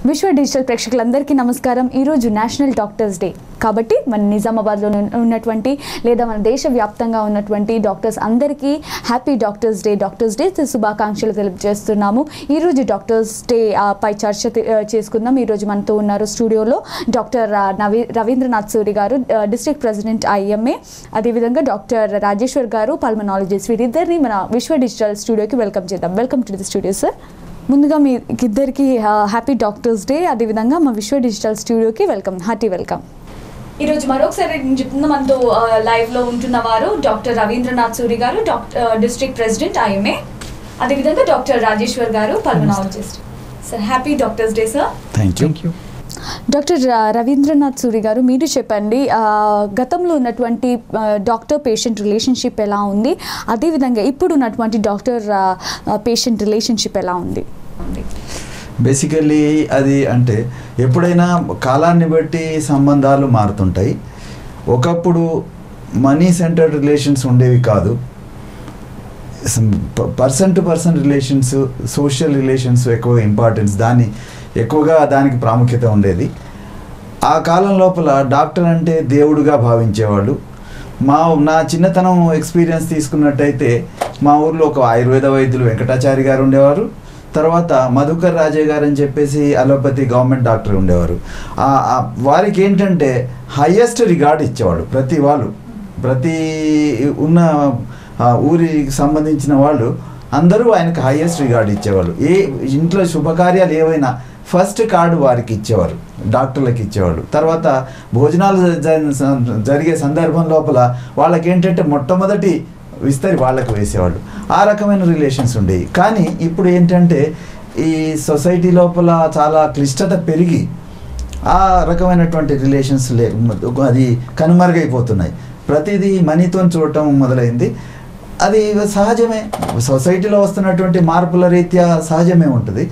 విశ్వ డిజిటల్ ప్రేక్షకులందరికీ నమస్కారం ఈరోజు నేషనల్ డాక్టర్స్ డే కాబట్టి మన నిజామాబాద్లో ఉన్న- ఉన్నటువంటి లేదా మన దేశవ్యాప్తంగా ఉన్నటువంటి డాక్టర్స్ అందరికీ happy doctors day doctors day శుభాకాంక్షలు తెలియజేస్తున్నాము ఈరోజు డాక్టర్స్ డే ఆ, పై చర్చ తి- ఆ, చేసుకుందాం ఈరోజు మనతో ఉన్నారు స్టూడియోలో డాక్టర్ ఆ, నవీ Ravindranath Suri garu district president IMA అదేవిధంగా డాక్టర్ రాజేశ్వర్ గారు పల్మనాలజిస్ట్ వీరిద్దరిని మన విశ్వ డిజిటల్ స్టూడియోకి వెల్కమ్ చేద్దాం welcome to the studio sir ముందుగా మీ ఇద్దరికి హ్యాపీ డాక్టర్స్ డే అదేవిధంగా మా విశ్వ డిజిటల్ స్టూడియోకి వెల్కమ్ హార్టీ వెల్కమ్ ఈరోజు మరొకసారి నేను చెప్తున్నా మనతో లైవ్లో ఉంటున్న వారు doctor Ravindranath Suri garu doctor district president IMA అదేవిధంగా doctor Rajeshwar garu pulmonologist sir happy doctors day sir thank you doctor ర- రవీంద్రనాథ్ సూరి గారు మీరు చెప్పండి ఆ, గతంలో ఉన్నటువంటి ఆ, డాక్టర్ పేషెంట్ రిలేషన్షిప్ ఎలా ఉంది అదేవిధంగా ఇప్పుడు ఉన్నటువంటి డాక్టర్ ఆ, ఆ, పేషెంట్ రిలేషన్షిప్ ఎలా ఉంది బేసికల్లీ అది అంటే ఎప్పుడైనా కాలాన్ని బట్టి సంబంధాలు మారుతుంటాయి ఒకప్పుడు మనీ సెంటర్డ్ రిలేషన్స్ ఉండేవి కాదు person to person relations social relations ఎక్కువ ఇంపార్టెన్స్ దాన్ని ఎక్కువగా దానికి ప్రాముఖ్యత ఉండేది ఆ కాలం లోపల డాక్టర్ అంటే దేవుడుగా భావించేవాళ్ళు మా నా చిన్నతనం ఎక్స్పీరియన్స్ తీసుకున్నట్టయితే మా ఊర్లో ఒక ఆయుర్వేద వైద్యులు వెంకటాచారి గారు ఉండేవారు తర్వాత మధుకర్ రాజే గారు అని చెప్పేసి అలోపతి గవర్నమెంట్ డాక్టర్ ఉండేవారు ఆ- ఆ వారికి ఏంటంటే హయ్యెస్ట్ రిగార్డ్ ఇచ్చేవాడు ప్రతి వాళ్ళు ప్రతి ఉన్న ఆ ఊరికి సంబంధించిన వాళ్ళు అందరూ ఆయనకు హైయెస్ట్ రిగార్డ్ ఇచ్చేవాళ్ళు ఏ ఇంట్లో శుభకార్యాలు ఏవైనా ఫస్ట్ కార్డు వారికి ఇచ్చేవారు డాక్టర్లకు ఇచ్చేవాళ్ళు తర్వాత భోజనాలు జ- జ- జరిగే సందర్భం లోపల వాళ్ళకి ఏంటంటే మొట్టమొదటి విస్తరి వాళ్ళకు వేసేవాళ్ళు ఆ రకమైన రిలేషన్స్ ఉండేవి కానీ ఇప్పుడు ఏంటంటే ఈ సొసైటీ లోపల చాలా క్లిష్టత పెరిగి ఆ రకమైనటువంటి రిలేషన్స్ లే అది కనుమరుగైపోతున్నాయి ప్రతిదీ మనీతో చూడటం మొదలైంది అది సహజమే సొసైటీలో వస్తున్నటువంటి మార్పుల రీత్యా సహజమే ఉంటుంది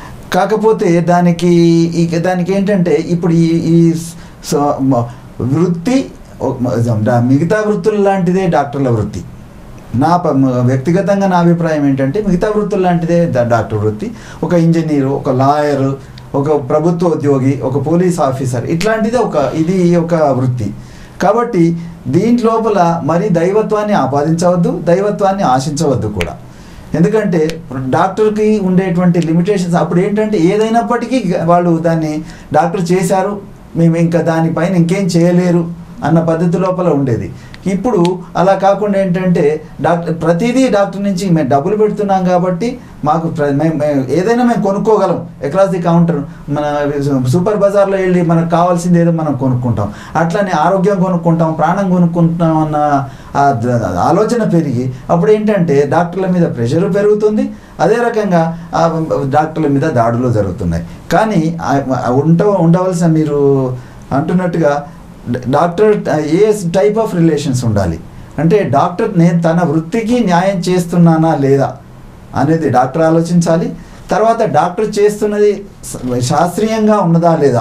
కాకపోతే దానికి ఈ దానికి ఏంటంటే ఇప్పుడు ఈ ఈ స- మ- వృత్తి ఒక- మ- మిగతా వృత్తుల లాంటిదే డాక్టర్ల వృత్తి నా ప- మ- వ్యక్తిగతంగా నా అభిప్రాయం ఏంటంటే మిగతా వృత్తులు లాంటిదే ద- డాక్టర్ వృత్తి ఒక ఇంజనీరు ఒక లాయరు ఒక ప్రభుత్వ ఉద్యోగి ఒక పోలీస్ ఆఫీసర్ ఇట్లాంటిదే ఒక ఇది ఒక వృత్తి కాబట్టి దీంట్ లోపల మరి దైవత్వాన్ని ఆపాదించవద్దు దైవత్వాన్ని ఆశించవద్దు కూడా ఎందుకంటే డాక్టర్కి ఉండేటువంటి లిమిటేషన్స్ అప్పుడు ఏంటంటే ఏదైనప్పటికీ వాళ్ళు దాన్ని డాక్టర్ చేశారు మేము ఇంకా దానిపైన ఇంకేం చేయలేరు అన్న పద్ధతి లోపల ఉండేది ఇప్పుడు అలా కాకుండా ఏంటంటే డాక్టర్ ప్రతిదీ డాక్టర్ నుంచి మేము డబ్బులు పెడుతున్నాం కాబట్టి మాకు ప్ర- మేము మేము ఏదైనా మేము కొనుక్కోగలం అక్రాస్ ది కౌంటర్ మన సూపర్ బజార్లో వెళ్ళి మనకు కావాల్సింది ఏదో మనం కొనుక్కుంటాం అట్లనే ఆరోగ్యం కొనుక్కుంటాం ప్రాణం కొనుక్కుంటాం అన్న ఆ ద- ఆలోచన పెరిగి అప్పుడు ఏంటంటే డాక్టర్ల మీద ప్రెషర్ పెరుగుతుంది అదే రకంగా ఆ డాక్టర్ల మీద దాడులు జరుగుతున్నాయి కానీ ఆ- ఆ ఉంట ఉండవలసిన మీరు అంటున్నట్టుగా డ- డాక్టర్ ఏ టైప్ ఆఫ్ రిలేషన్స్ ఉండాలి అంటే డాక్టర్ నేను తన వృత్తికి న్యాయం చేస్తున్నానా లేదా అనేది డాక్టర్ ఆలోచించాలి తర్వాత డాక్టర్ చేస్తున్నది స- శాస్త్రీయంగా ఉన్నదా లేదా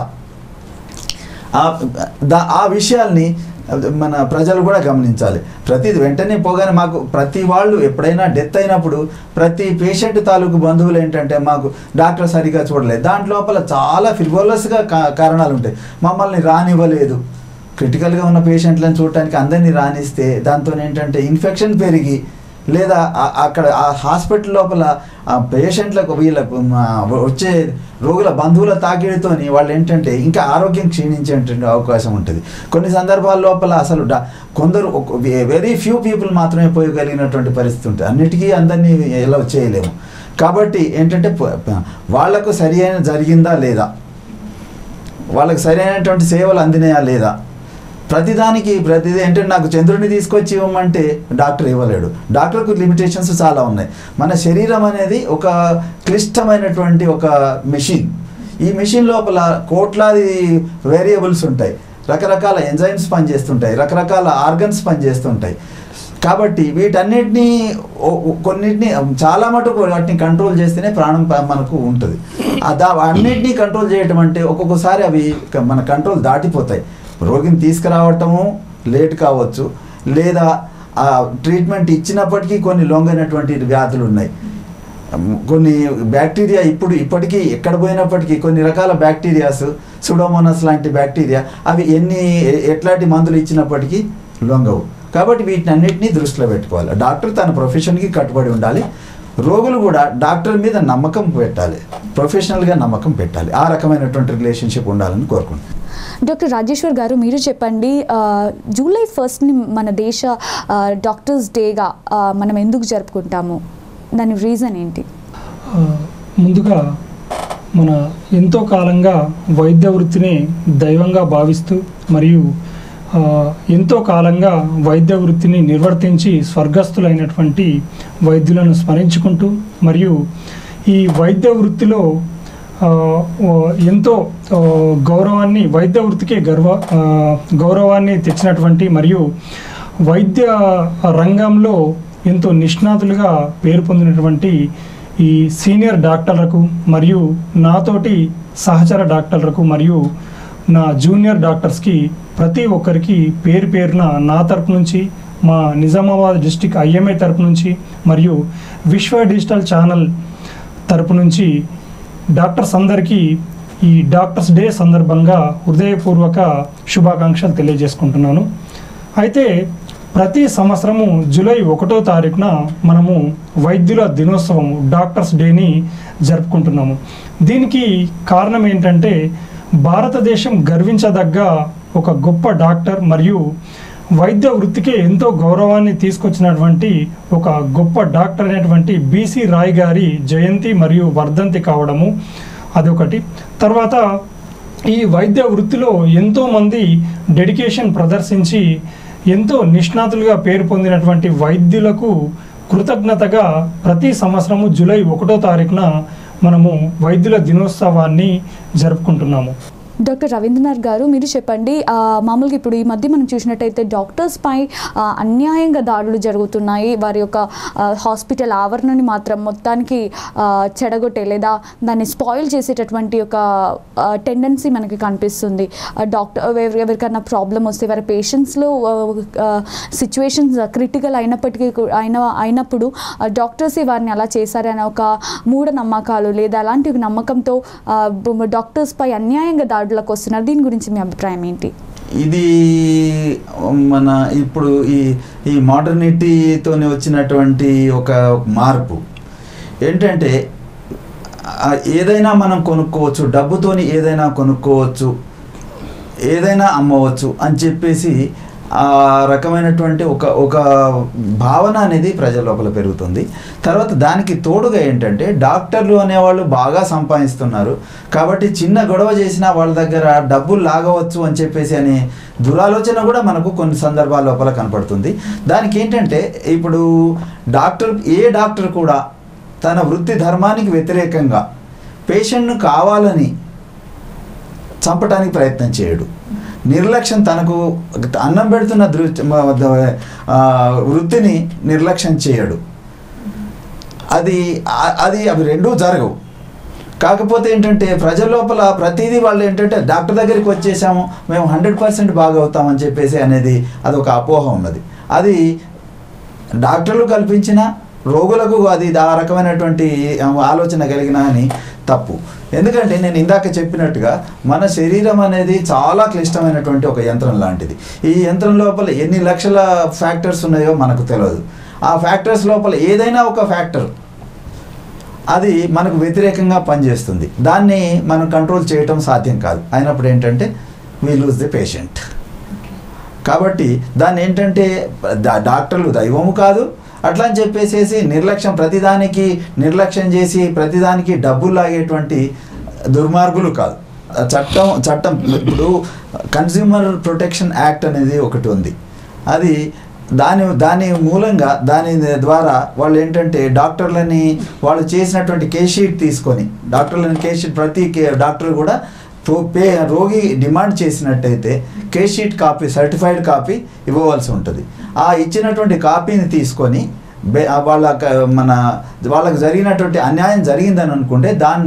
ఆ దా- ఆ విషయాల్ని మన ప్రజలు కూడా గమనించాలి ప్రతి వెంటనే పోగానే మాకు ప్రతి వాళ్ళు ఎప్పుడైనా డెత్ అయినప్పుడు ప్రతి పేషెంట్ తాలూకు బంధువులు ఏంటంటే మాకు డాక్టర్ సరిగా చూడలేదు దాంట్ లోపల చాలా ఫిల్బోలస్గా కారణాలు ఉంటాయి మమ్మల్ని రానివ్వలేదు క్రిటికల్గా ఉన్న పేషెంట్లను చూడటానికి అందరినీ రానిస్తే దాంతో ఏంటంటే ఇన్ఫెక్షన్ పెరిగి లేదా ఆ- అక్కడ ఆ హాస్పిటల్ లోపల ఆ పేషెంట్లకు వీళ్ళకు మా వచ్చే రోగుల బంధువుల తాకిడితోని వాళ్ళు ఏంటంటే ఇంకా ఆరోగ్యం క్షీణించేటువంటి అవకాశం ఉంటుంది కొన్ని సందర్భాల లోపల అసలు డా- కొందరు వెరీ ఫ్యూ పీపుల్ మాత్రమే పోయగలిగినటువంటి పరిస్థితి ఉంటుంది అన్నిటికీ అందరినీ ఎలా చేయలేము కాబట్టి ఏంటంటే ప- ప- వాళ్లకు సరి అయిన జరిగిందా లేదా వాళ్ళకి సరైనటువంటి సేవలు అందినాయా లేదా ప్రతిదానికి ప్రతిదీ అంటే నాకు చంద్రుడిని తీసుకొచ్చి ఇవ్వమంటే డాక్టర్ ఇవ్వలేడు డాక్టర్కు లిమిటేషన్స్ చాలా ఉన్నాయి మన శరీరం అనేది ఒక క్లిష్టమైనటువంటి ఒక మెషిన్ ఈ మెషిన్ లోపల కోట్లాది వేరియబుల్స్ ఉంటాయి రకరకాల ఎంజైమ్స్ పనిచేస్తుంటాయి రకరకాల ఆర్గన్స్ పనిచేస్తుంటాయి కాబట్టి వీటన్నిటిని ఓ- ఓ- కొన్నిటిని చాలా మటుకు వాటిని కంట్రోల్ చేస్తేనే ప్రాణం ప- మనకు ఉంటుంది ఆ దా అన్నిటినీ కంట్రోల్ చేయటం అంటే ఒక్కొక్కసారి అవి క- మన కంట్రోల్ దాటిపోతాయి రోగిని తీసుకురావటము లేట్ కావచ్చు లేదా ఆ ట్రీట్మెంట్ ఇచ్చినప్పటికీ కొన్ని లొంగైనటువంటి వ్యాధులు ఉన్నాయి కొన్ని బ్యాక్టీరియా ఇప్పుడు ఇప్పటికీ ఎక్కడ పోయినప్పటికీ కొన్ని రకాల బ్యాక్టీరియాస్ సుడోమోనస్ లాంటి బ్యాక్టీరియా అవి ఎన్ని ఎ- ఎట్లాంటి మందులు ఇచ్చినప్పటికీ లొంగవు కాబట్టి వీటిని అన్నిటినీ దృష్టిలో పెట్టుకోవాలి డాక్టర్ తన ప్రొఫెషన్కి కట్టుబడి ఉండాలి రోగులు కూడా డాక్టర్ మీద నమ్మకం పెట్టాలి ప్రొఫెషనల్గా నమ్మకం పెట్టాలి ఆ రకమైనటువంటి రిలేషన్షిప్ ఉండాలని కోరుకుంటున్నాను డాక్టర్ రాజేశ్వర్ గారు మీరు చెప్పండి ఆ, జూలై ఫస్ట్ని మన దేశ ఆ, డాక్టర్స్ డేగా ఆ, మనం ఎందుకు జరుపుకుంటాము దాని రీజన్ ఏంటి ఆ, ముందుగా మన ఎంతో కాలంగా వైద్య వృత్తిని దైవంగా భావిస్తూ మరియు ఆ, ఎంతో కాలంగా వైద్య వృత్తిని నిర్వర్తించి స్వర్గస్థులైనటువంటి వైద్యులను స్మరించుకుంటూ మరియు ఈ వైద్య వృత్తిలో ఆ, ఓ, ఎంతో ఆ, గౌరవాన్ని వైద్య వృత్తికే గర్వ ఆ, గౌరవాన్ని తెచ్చినటువంటి మరియు వైద్య రంగంలో ఎంతో నిష్ణాతులుగా పేరు పొందినటువంటి ఈ సీనియర్ డాక్టర్లకు మరియు నాతోటి సహచర డాక్టర్లకు మరియు నా జూనియర్ డాక్టర్స్కి ప్రతి ఒక్కరికి పేరు పేరున నా తరపు నుంచి మా నిజామాబాద్ డిస్టిక్ ఐఎంఏ తరపు నుంచి మరియు విశ్వ డిజిటల్ ఛానల్ తరపు నుంచి డాక్టర్స్ అందరికీ ఈ డాక్టర్స్ డే సందర్భంగా హృదయపూర్వక శుభాకాంక్షలు తెలియజేసుకుంటున్నాను అయితే ప్రతి సంవత్సరము జూలై ఒకటో తారీఖున మనము వైద్యుల దినోత్సవం డాక్టర్స్ డేని జరుపుకుంటున్నాము దీనికి కారణం ఏంటంటే భారతదేశం గర్వించదగ్గ ఒక గొప్ప డాక్టర్ మరియు వైద్య వృత్తికి ఎంతో గౌరవాన్ని తీసుకొచ్చినటువంటి ఒక గొప్ప డాక్టర్ అనేటువంటి బీసీ రాయ్ గారి జయంతి మరియు వర్ధంతి కావడము అదొకటి తర్వాత ఈ వైద్య వృత్తిలో ఎంతోమంది డెడికేషన్ ప్రదర్శించి ఎంతో నిష్ణాతులుగా పేరు పొందినటువంటి వైద్యులకు కృతజ్ఞతగా ప్రతి సంవత్సరము జూలై ఒకటో తారీఖున మనము వైద్యుల దినోత్సవాన్ని జరుపుకుంటున్నాము డాక్టర్ రవీంద్రనాథ్ గారు మీరు చెప్పండి ఆ, మామూలుగా ఇప్పుడు ఈ మధ్య మనం చూసినట్టయితే డాక్టర్స్ పై ఆ, అన్యాయంగా దాడులు జరుగుతున్నాయి వారి యొక్క ఆ, హాస్పిటల్ ఆవరణని మాత్రం మొత్తానికి ఆ, చెడగొట్టే లేదా దాన్ని స్పాయిల్ చేసేటటువంటి ఒక టెండెన్సీ మనకి కనిపిస్తుంది ఆ, డాక్టర్ ఎవరి- ఎవరికైనా ప్రాబ్లం వస్తే వారి పేషెంట్స్లో సిచ్యువేషన్స్ క్రిటికల్ అయినప్పటికీ కూ- అయిన అయినప్పుడు డాక్టర్స్ వారిని అలా చేశారనే ఒక మూఢ నమ్మకాలు లేదా అలాంటి ఒక నమ్మకంతో ఆ, బ- డాక్టర్స్ పై అన్యాయంగా దాడులకు వస్తున్నారు దీని గురించి మీ అభిప్రాయం ఏంటి ఇది మన ఇప్పుడు ఈ ఈ మోడర్నిటీతోనే వచ్చినటువంటి ఒక మార్పు ఏంటంటే ఆ, ఏదైనా మనం కొనుక్కోవచ్చు డబ్బుతోని ఏదైనా కొనుక్కోవచ్చు ఏదైనా అమ్మవచ్చు అని చెప్పేసి ఆ రకమైనటువంటి ఒక ఒక భావన అనేది ప్రజల లోపల పెరుగుతుంది తర్వాత దానికి తోడుగా ఏంటంటే డాక్టర్లు అనేవాళ్ళు బాగా సంపాదిస్తున్నారు కాబట్టి చిన్న గొడవ చేసినా వాళ్ళ దగ్గర డబ్బులు లాగవచ్చు అని చెప్పేసి అనే దురాలోచన కూడా మనకు కొన్ని సందర్భాల లోపల కనపడుతుంది దానికి ఏంటంటే ఇప్పుడు డాక్టర్ ఏ డాక్టర్ కూడా తన వృత్తి ధర్మానికి వ్యతిరేకంగా పేషెంట్ను కావాలని చంపడానికి ప్రయత్నం చేయడు నిర్లక్ష్యం తనకు అన్నం పెడుతున్న దృ- మ- ద- ఆ, వృత్తిని నిర్లక్ష్యం చేయడు అది ఆ- అది అవి రెండూ జరగవు కాకపోతే ఏంటంటే ప్రజల లోపల ప్రతిదీ వాళ్ళు ఏంటంటే డాక్టర్ దగ్గరికి వచ్చేసాము మేము హండ్రెడ్ పర్సెంట్ బాగా అవుతామని చెప్పేసి అనేది అదొక అపోహ ఉన్నది అది డాక్టర్లు కల్పించిన రోగులకు అది ఆ రకమైనటువంటి ఆలోచన కలిగిన అని తప్పు ఎందుకంటే నేను ఇందాక చెప్పినట్టుగా మన శరీరం అనేది చాలా క్లిష్టమైనటువంటి ఒక యంత్రం లాంటిది ఈ యంత్రం లోపల ఎన్ని లక్షల ఫ్యాక్టర్స్ ఉన్నాయో మనకు తెలియదు ఆ ఫ్యాక్టర్స్ లోపల ఏదైనా ఒక ఫ్యాక్టర్ అది మనకు వ్యతిరేకంగా పనిచేస్తుంది దాన్ని మనం కంట్రోల్ చేయటం సాధ్యం కాదు అయినప్పుడు ఏంటంటే వీ లూజ్ ది పేషెంట్ కాబట్టి దాన్ని ఏంటంటే డా- డాక్టర్లు దైవము కాదు అట్లా అని చెప్పేసేసి నిర్లక్ష్యం ప్రతిదానికి నిర్లక్ష్యం చేసి ప్రతిదానికి డబ్బులు లాగేటువంటి దుర్మార్గులు కాదు ఆ చట్టం చట్టం ఇప్పుడు కన్స్యూమర్ ప్రొటెక్షన్ యాక్ట్ అనేది ఒకటి ఉంది అది దాని దాని మూలంగా దాని ద్వారా వాళ్ళు ఏంటంటే డాక్టర్లని వాళ్ళు చేసినటువంటి కేస్ షీట్ తీసుకొని డాక్టర్లని కేస్ షీట్ ప్రతి కే- డాక్టర్ కూడా రో- పే రోగి డిమాండ్ చేసినట్టయితే case sheet copy certified copy ఇవ్వవలసి ఉంటుంది ఆ ఇచ్చినటువంటి కాపీని తీసుకొని బే- ఆ వాళ్ళ క- మన వాళ్ళకి జరిగినటువంటి అన్యాయం జరిగిందని అనుకుంటే దాన్ని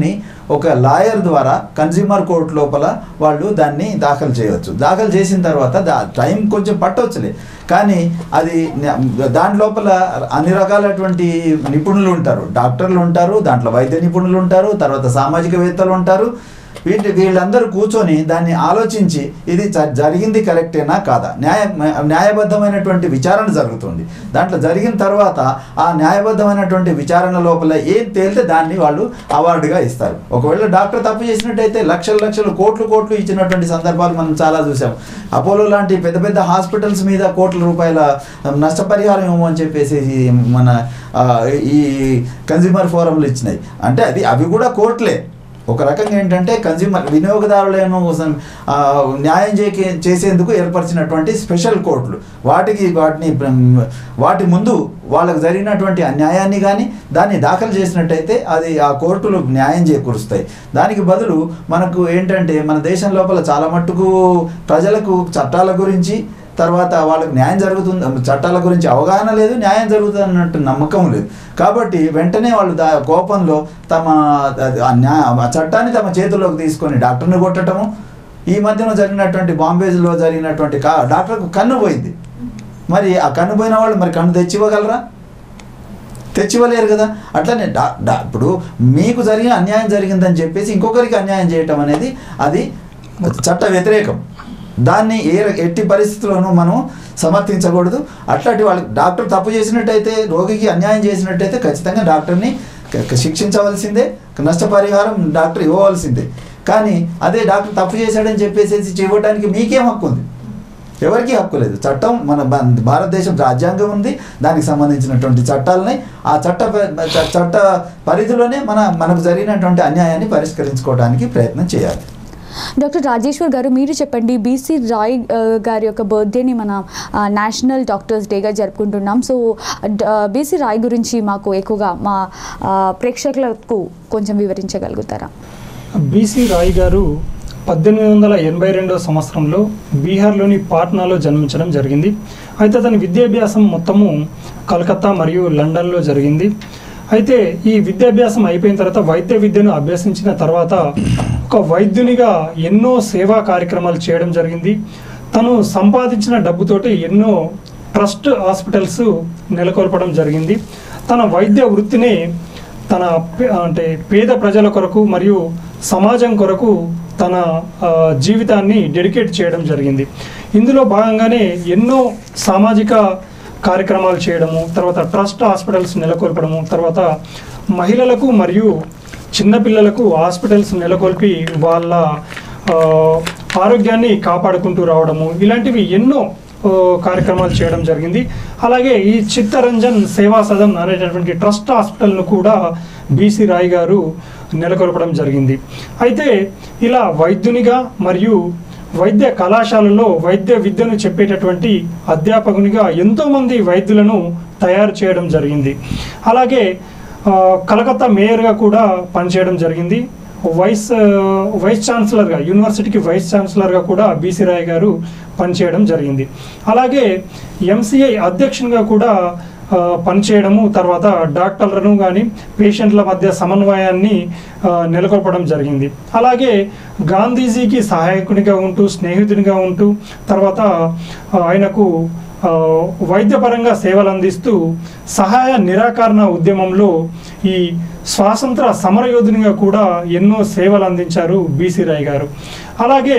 ఒక లాయర్ ద్వారా కన్జ్యూమర్ కోర్ట్ లోపల వాళ్ళు దాన్ని దాఖలు చేయవచ్చు దాఖలు చేసిన తర్వాత దా టైం కొంచెం పట్టవచ్చులే కానీ అది న- దాని లోపల అన్ని రకాలటువంటి నిపుణులు ఉంటారు డాక్టర్లు ఉంటారు దాంట్లో వైద్య నిపుణులు ఉంటారు తర్వాత సామాజికవేత్తలు ఉంటారు వీటి వీళ్ళందరూ కూర్చొని దాన్ని ఆలోచించి ఇది జ- జరిగింది కరెక్టేనా కాదా న్యాయ న్యాయబద్ధమైనటువంటి విచారణ జరుగుతుంది దాంట్లో జరిగిన తర్వాత ఆ న్యాయబద్ధమైనటువంటి విచారణ లోపల ఏం తేలితే దాన్ని వాళ్ళు అవార్డుగా ఇస్తారు ఒకవేళ డాక్టర్ తప్పు చేసినట్టయితే లక్షల లక్షలు కోట్లు కోట్లు ఇచ్చినటువంటి సందర్భాలు మనం చాలా చూసాం అపోలో లాంటి పెద్ద పెద్ద హాస్పిటల్స్ మీద కోట్ల రూపాయల నష్టపరిహారం ఇవ్వమని చెప్పేసి ఈ మన ఆ, ఈ కన్జ్యూమర్ ఫోరంలు ఇచ్చినాయి అంటే అది అవి కూడా కోర్టులే ఒక రకంగా ఏంటంటే కన్జ్యూమర్ వినియోగదారులను సం- ఆ, న్యాయం చేకే చేసేందుకు ఏర్పరిచినటువంటి స్పెషల్ కోర్టులు వాటికి వాటిని ప్ర- వాటి ముందు వాళ్ళకు జరిగినటువంటి అన్యాయాన్ని కానీ దాన్ని దాఖలు చేసినట్టయితే అది ఆ కోర్టులు న్యాయం చేకూరుస్తాయి దానికి బదులు మనకు ఏంటంటే మన దేశం లోపల చాలా మట్టుకు ప్రజలకు చట్టాల గురించి తర్వాత వాళ్ళకి న్యాయం జరుగుతుంది చట్టాల గురించి అవగాహన లేదు న్యాయం జరుగుతుంది అన్నట్టు నమ్మకం లేదు కాబట్టి వెంటనే వాళ్ళు దా కోపంలో తమ అది ఆ న్యాయ ఆ చట్టాన్ని తమ చేతుల్లోకి తీసుకొని డాక్టర్ని కొట్టడము ఈ మధ్యన జరిగినటువంటి బాంబేలో జరిగినటువంటి కా డాక్టర్కు కన్ను పోయింది మరి ఆ కన్ను పోయిన వాళ్ళు మరి కన్ను తెచ్చివ్వగలరా తెచ్చివ్వలేరు కదా అట్లనే డా డా ఇప్పుడు మీకు జరిగిన అన్యాయం జరిగిందని చెప్పేసి ఇంకొకరికి అన్యాయం చేయటం అనేది అది చట్ట వ్యతిరేకం దాన్ని ఏ ర- ఎట్టి పరిస్థితుల్లోనూ మనం సమర్థించకూడదు అట్లాంటి వాళ్ళకి డాక్టర్ తప్పు చేసినట్టయితే రోగికి అన్యాయం చేసినట్టయితే ఖచ్చితంగా డాక్టర్ని క- క- శిక్షించవలసిందే నష్టపరిహారం డాక్టర్ ఇవ్వవలసిందే కానీ అదే డాక్టర్ తప్పు చేశాడని చెప్పేసి ఇవ్వడానికి మీకేం హక్కు ఉంది ఎవరికీ హక్కు లేదు చట్టం మన భా- భారతదేశం రాజ్యాంగం ఉంది దానికి సంబంధించినటువంటి చట్టాలని ఆ చట్ట ప- చ- చట్ట పరిధిలోనే మన మనకు జరిగినటువంటి అన్యాయాన్ని పరిష్కరించుకోవడానికి ప్రయత్నం చేయాలి డాక్టర్ రాజేశ్వర్ గారు మీరు చెప్పండి బీసీ రాయ్ ఆ, గారి యొక్క బర్త్డేని మన ఆ, నేషనల్ డాక్టర్స్ డేగా జరుపుకుంటున్నాం సో బీసీ రాయ్ గురించి మాకు ఎక్కువగా మా ఆ, ప్రేక్షకులకు కొంచెం వివరించగలుగుతారా బీసీ రాయ్ గారు పద్దెనిమిది వందల ఎనభై రెండవ సంవత్సరంలో బీహార్లోని పాట్నాలో జన్మించడం జరిగింది అయితే అతని విద్యాభ్యాసం మొత్తము కలకత్తా మరియు లండన్లో జరిగింది అయితే ఈ విద్యాభ్యాసం అయిపోయిన తర్వాత వైద్య విద్యను అభ్యసించిన తర్వాత ఒక వైద్యునిగా ఎన్నో సేవా కార్యక్రమాలు చేయడం జరిగింది తను సంపాదించిన డబ్బుతోటి ఎన్నో ట్రస్ట్ హాస్పిటల్స్ నెలకొల్పడం జరిగింది తన వైద్య వృత్తిని తన పే- అంటే పేద ప్రజల కొరకు మరియు సమాజం కొరకు తన ఆ, జీవితాన్ని డెడికేట్ చేయడం జరిగింది ఇందులో భాగంగానే ఎన్నో సామాజిక కార్యక్రమాలు చేయడము తర్వాత ట్రస్ట్ హాస్పిటల్స్ నెలకొల్పడము తర్వాత మహిళలకు మరియు చిన్నపిల్లలకు హాస్పిటల్స్ నెలకొల్పి వాళ్ళ ఆ, ఆరోగ్యాన్ని కాపాడుకుంటూ రావడము ఇలాంటివి ఎన్నో ఆ, కార్యక్రమాలు చేయడం జరిగింది అలాగే ఈ చిత్తరంజన్ సేవా సదన్ అనేటటువంటి ట్రస్ట్ హాస్పిటల్ను కూడా బీసీ రాయ్ గారు నెలకొల్పడం జరిగింది అయితే ఇలా వైద్యునిగా మరియు వైద్య కళాశాలలో వైద్య విద్యను చెప్పేటటువంటి అధ్యాపకునిగా ఎంతోమంది వైద్యులను తయారు చేయడం జరిగింది అలాగే ఆ, కలకత్తా మేయర్గా కూడా పనిచేయడం జరిగింది వైస్ ఆ, వైస్ ఛాన్సలర్గా యూనివర్సిటీకి వైస్ ఛాన్సలర్గా కూడా బీసీ రాయ్ గారు పనిచేయడం జరిగింది అలాగే ఎంసీఐ అధ్యక్షునిగా కూడా ఆ, పనిచేయడము తర్వాత డాక్టర్లను కానీ పేషెంట్ల మధ్య సమన్వయాన్ని ఆ, నెలకొల్పడం జరిగింది అలాగే గాంధీజీకి సహాయకునిగా ఉంటూ స్నేహితునిగా ఉంటూ తర్వాత ఆ, ఆయనకు ఆ, వైద్యపరంగా సేవలు అందిస్తూ సహాయ నిరాకరణ ఉద్యమంలో ఈ స్వాతంత్ర సమరయోధునిగా కూడా ఎన్నో సేవలు అందించారు బీసీ రాయ్ గారు అలాగే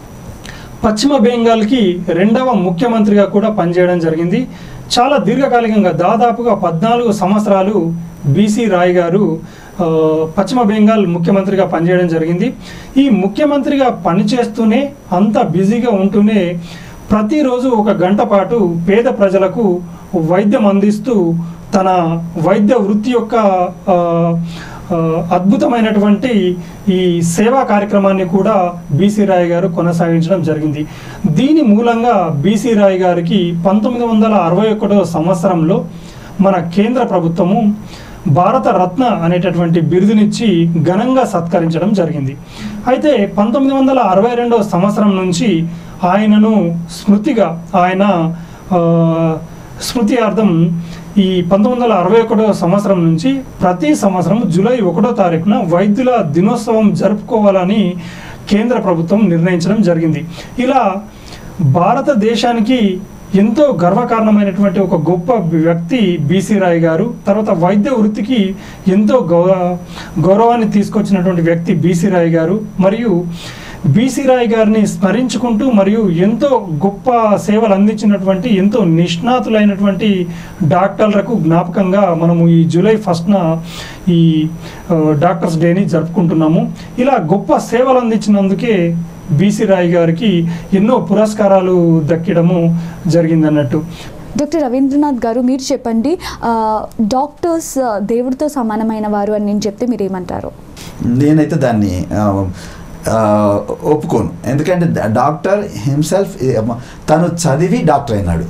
పశ్చిమ బెంగాల్కి రెండవ ముఖ్యమంత్రిగా కూడా పనిచేయడం జరిగింది చాలా దీర్ఘకాలికంగా దాదాపుగా పద్నాలుగు సంవత్సరాలు బీసీ రాయ్ గారు ఆ, పశ్చిమ బెంగాల్ ముఖ్యమంత్రిగా పనిచేయడం జరిగింది ఈ ముఖ్యమంత్రిగా పనిచేస్తూనే అంత బిజీగా ఉంటూనే ప్రతిరోజు ఒక గంట పాటు పేద ప్రజలకు వైద్యం అందిస్తూ తన వైద్య వృత్తి యొక్క ఆ, ఆ, అద్భుతమైనటువంటి ఈ సేవా కార్యక్రమాన్ని కూడా బీసీ రాయ్ గారు కొనసాగించడం జరిగింది దీని మూలంగా బీసీ రాయ్ గారికి పంతొమ్మిది వందల అరవై ఒకటో సంవత్సరంలో మన కేంద్ర ప్రభుత్వము భారత రత్న అనేటటువంటి బిరుదునిచ్చి ఘనంగా సత్కరించడం జరిగింది అయితే పంతొమ్మిది వందల అరవై రెండవ సంవత్సరం నుంచి ఆయనను స్మృతిగా ఆయన ఆ, స్మృతి అర్థం ఈ పంతొమ్మిది వందల అరవై ఒకటో సంవత్సరం నుంచి ప్రతి సంవత్సరం జూలై ఒకటో తారీఖున వైద్యుల దినోత్సవం జరుపుకోవాలని కేంద్ర ప్రభుత్వం నిర్ణయించడం జరిగింది ఇలా భారతదేశానికి ఎంతో గర్వకారణమైనటువంటి ఒక గొప్ప వ్యక్తి బీసీ రాయ్ గారు తర్వాత వైద్య వృత్తికి ఎంతో గౌరవ గౌరవాన్ని తీసుకొచ్చినటువంటి వ్యక్తి బీసీ రాయ్ గారు మరియు బీసీ రాయ్ గారిని స్మరించుకుంటూ మరియు ఎంతో గొప్ప సేవలు అందించినటువంటి ఎంతో నిష్ణాతులైనటువంటి డాక్టర్లకు జ్ఞాపకంగా మనము ఈ జూలై ఫస్ట్న ఈ ఆ, డాక్టర్స్ డేని జరుపుకుంటున్నాము ఇలా గొప్ప సేవలు అందించినందుకే బీసీ రాయ్ గారికి ఎన్నో పురస్కారాలు దక్కడము జరిగిందన్నట్టు డాక్టర్ రవీంద్రనాథ్ గారు మీరు చెప్పండి ఆ, డాక్టర్స్ ఆ, దేవుడితో సమానమైన వారు అని నేను చెప్తే మీరు ఏమంటారు నేనైతే దాన్ని ఆ, ఆ, ఒప్పుకోను ఎందుకంటే డా- డాక్టర్ హిమ్సెల్ఫ్ తను చదివి డాక్టర్ అయినాడు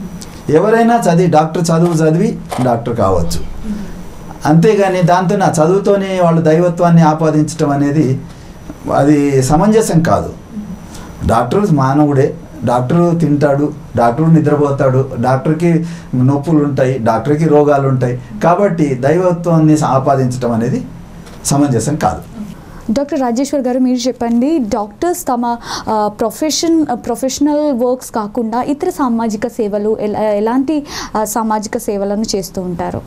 ఎవరైనా చదివి డాక్టర్ చదువు చదివి డాక్టర్ కావచ్చు అంతేగాని దాంతో నా చదువుతోనే వాళ్ళు దైవత్వాన్ని ఆపాదించడం అనేది అది సమంజసం కాదు డాక్టర్ మానవుడే డాక్టర్ తింటాడు డాక్టర్ నిద్రపోతాడు డాక్టర్కి నొప్పులు ఉంటాయి డాక్టర్కి రోగాలు ఉంటాయి కాబట్టి దైవత్వాన్ని ఆపాదించడం అనేది సమంజసం కాదు డాక్టర్ రాజేశ్వర్ గారు మీరు చెప్పండి డాక్టర్స్ తమ ఆ, ప్రొఫెషన్ ప్రొఫెషనల్ వర్క్స్ కాకుండా ఇతర సామాజిక సేవలు ఎలా ఎలాంటి ఆ, సామాజిక సేవలను చేస్తూ ఉంటారు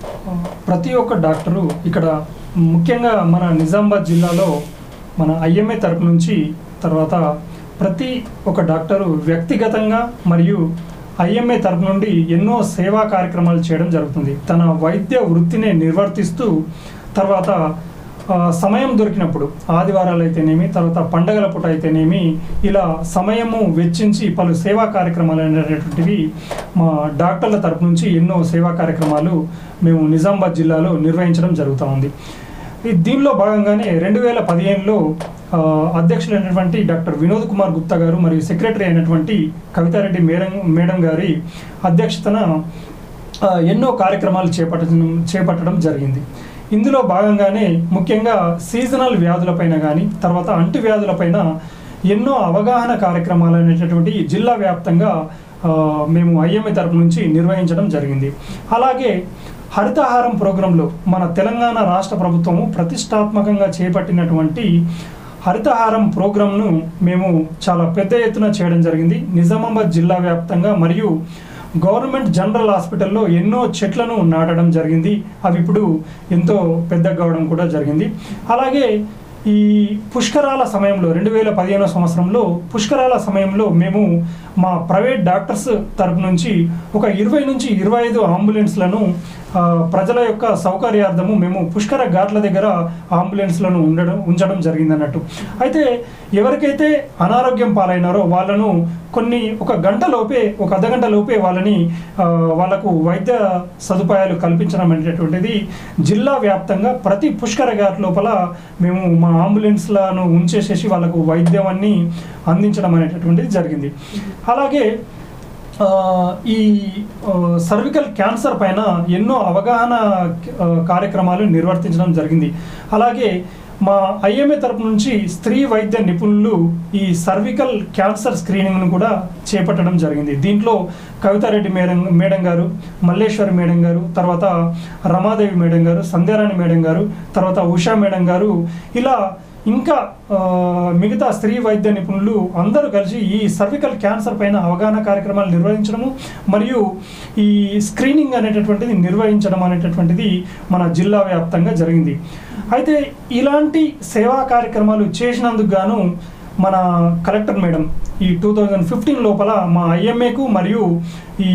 ప్రతి ఒక్క డాక్టరు ఇక్కడ ముఖ్యంగా మన నిజామాబాద్ జిల్లాలో మన ఐఎంఏ తరపు నుంచి తర్వాత ప్రతి ఒక్క డాక్టరు వ్యక్తిగతంగా మరియు ఐఎంఏ తరపు నుండి ఎన్నో సేవా కార్యక్రమాలు చేయడం జరుగుతుంది తన వైద్య వృత్తిని నిర్వర్తిస్తూ తర్వాత ఆ, సమయం దొరికినప్పుడు ఆదివారాలు అయితేనేమి తర్వాత పండగల పూట అయితేనేమి ఇలా సమయము వెచ్చించి పలు సేవా కార్యక్రమాలు అనేటటువంటివి మా డాక్టర్ల తరపు నుంచి ఎన్నో సేవా కార్యక్రమాలు మేము నిజామాబాద్ జిల్లాలో నిర్వహించడం జరుగుతూ ఉంది ఈ దీనిలో భాగంగానే రెండు వేల పదిహేనులో ఆ, అధ్యక్షులైనటువంటి డాక్టర్ వినోద్ కుమార్ గుప్తా గారు మరియు సెక్రటరీ అయినటువంటి కవితారెడ్డి మేడం మేడం గారి అధ్యక్షతన ఆ, ఎన్నో కార్యక్రమాలు చేపట్టడం చేపట్టడం జరిగింది ఇందులో భాగంగానే ముఖ్యంగా సీజనల్ వ్యాధులపైన కానీ తర్వాత అంటు వ్యాధులపైన ఎన్నో అవగాహన కార్యక్రమాలు అనేటటువంటి జిల్లా వ్యాప్తంగా ఆ, మేము ఐఎంఏ తరపు నుంచి నిర్వహించడం జరిగింది అలాగే హరితహారం ప్రోగ్రాంలో మన తెలంగాణ రాష్ట్ర ప్రభుత్వము ప్రతిష్టాత్మకంగా చేపట్టినటువంటి హరితహారం ప్రోగ్రాంను మేము చాలా పెద్ద ఎత్తున చేయడం జరిగింది నిజామాబాద్ జిల్లా వ్యాప్తంగా మరియు గవర్నమెంట్ జనరల్ హాస్పిటల్లో ఎన్నో చెట్లను నాటడం జరిగింది అవి ఇప్పుడు ఎంతో పెద్ద కావడం కూడా జరిగింది అలాగే ఈ పుష్కరాల సమయంలో రెండు వేల పదిహేనో సంవత్సరంలో పుష్కరాల సమయంలో మేము మా ప్రైవేట్ డాక్టర్స్ తరపు నుంచి ఒక ఇరవై నుంచి ఇరవై ఐదు అంబులెన్స్లను ఆ, ప్రజల యొక్క సౌకర్యార్థము మేము పుష్కర ఘాట్ల దగ్గర అంబులెన్స్లను ఉండడం ఉంచడం జరిగింది అన్నట్టు అయితే ఎవరికైతే అనారోగ్యం పాలైనారో వాళ్ళను కొన్ని ఒక గంట లోపే ఒక అర్ధ గంట లోపే వాళ్ళని ఆ, వాళ్ళకు వైద్య సదుపాయాలు కల్పించడం అనేటటువంటిది జిల్లా వ్యాప్తంగా ప్రతి పుష్కర ఘాట్ లోపల మేము మా అంబులెన్స్లను ఉంచేసేసి వాళ్ళకు వైద్యం అన్ని అందించడం అనేటటువంటిది జరిగింది అలాగే ఆ, ఈ సర్వికల్ క్యాన్సర్ పైన ఎన్నో అవగాహన ఆ, కార్యక్రమాలు నిర్వర్తించడం జరిగింది అలాగే మా ఐఎంఏ తరపు నుంచి స్త్రీ వైద్య నిపుణులు ఈ సర్వికల్ క్యాన్సర్ స్క్రీనింగ్ను కూడా చేపట్టడం జరిగింది దీంట్లో కవితారెడ్డి మేడం మేడం గారు మల్లేశ్వరి మేడం గారు తర్వాత రమాదేవి మేడం గారు సంధ్యారాణి మేడం గారు తర్వాత ఉషా మేడం గారు ఇలా ఇంకా ఆ, మిగతా స్త్రీ వైద్య నిపుణులు అందరూ కలిసి ఈ సర్వికల్ క్యాన్సర్ పైన అవగాహన కార్యక్రమాలు నిర్వహించడము మరియు ఈ స్క్రీనింగ్ అనేటటువంటిది నిర్వహించడం అనేటటువంటిది మన జిల్లా వ్యాప్తంగా జరిగింది అయితే ఇలాంటి సేవా కార్యక్రమాలు చేసినందుకు గాను మన కలెక్టర్ మేడం ఈ టూ థౌజండ్ ఫిఫ్టీన్ లోపల మా ఐఎంఏకు మరియు ఈ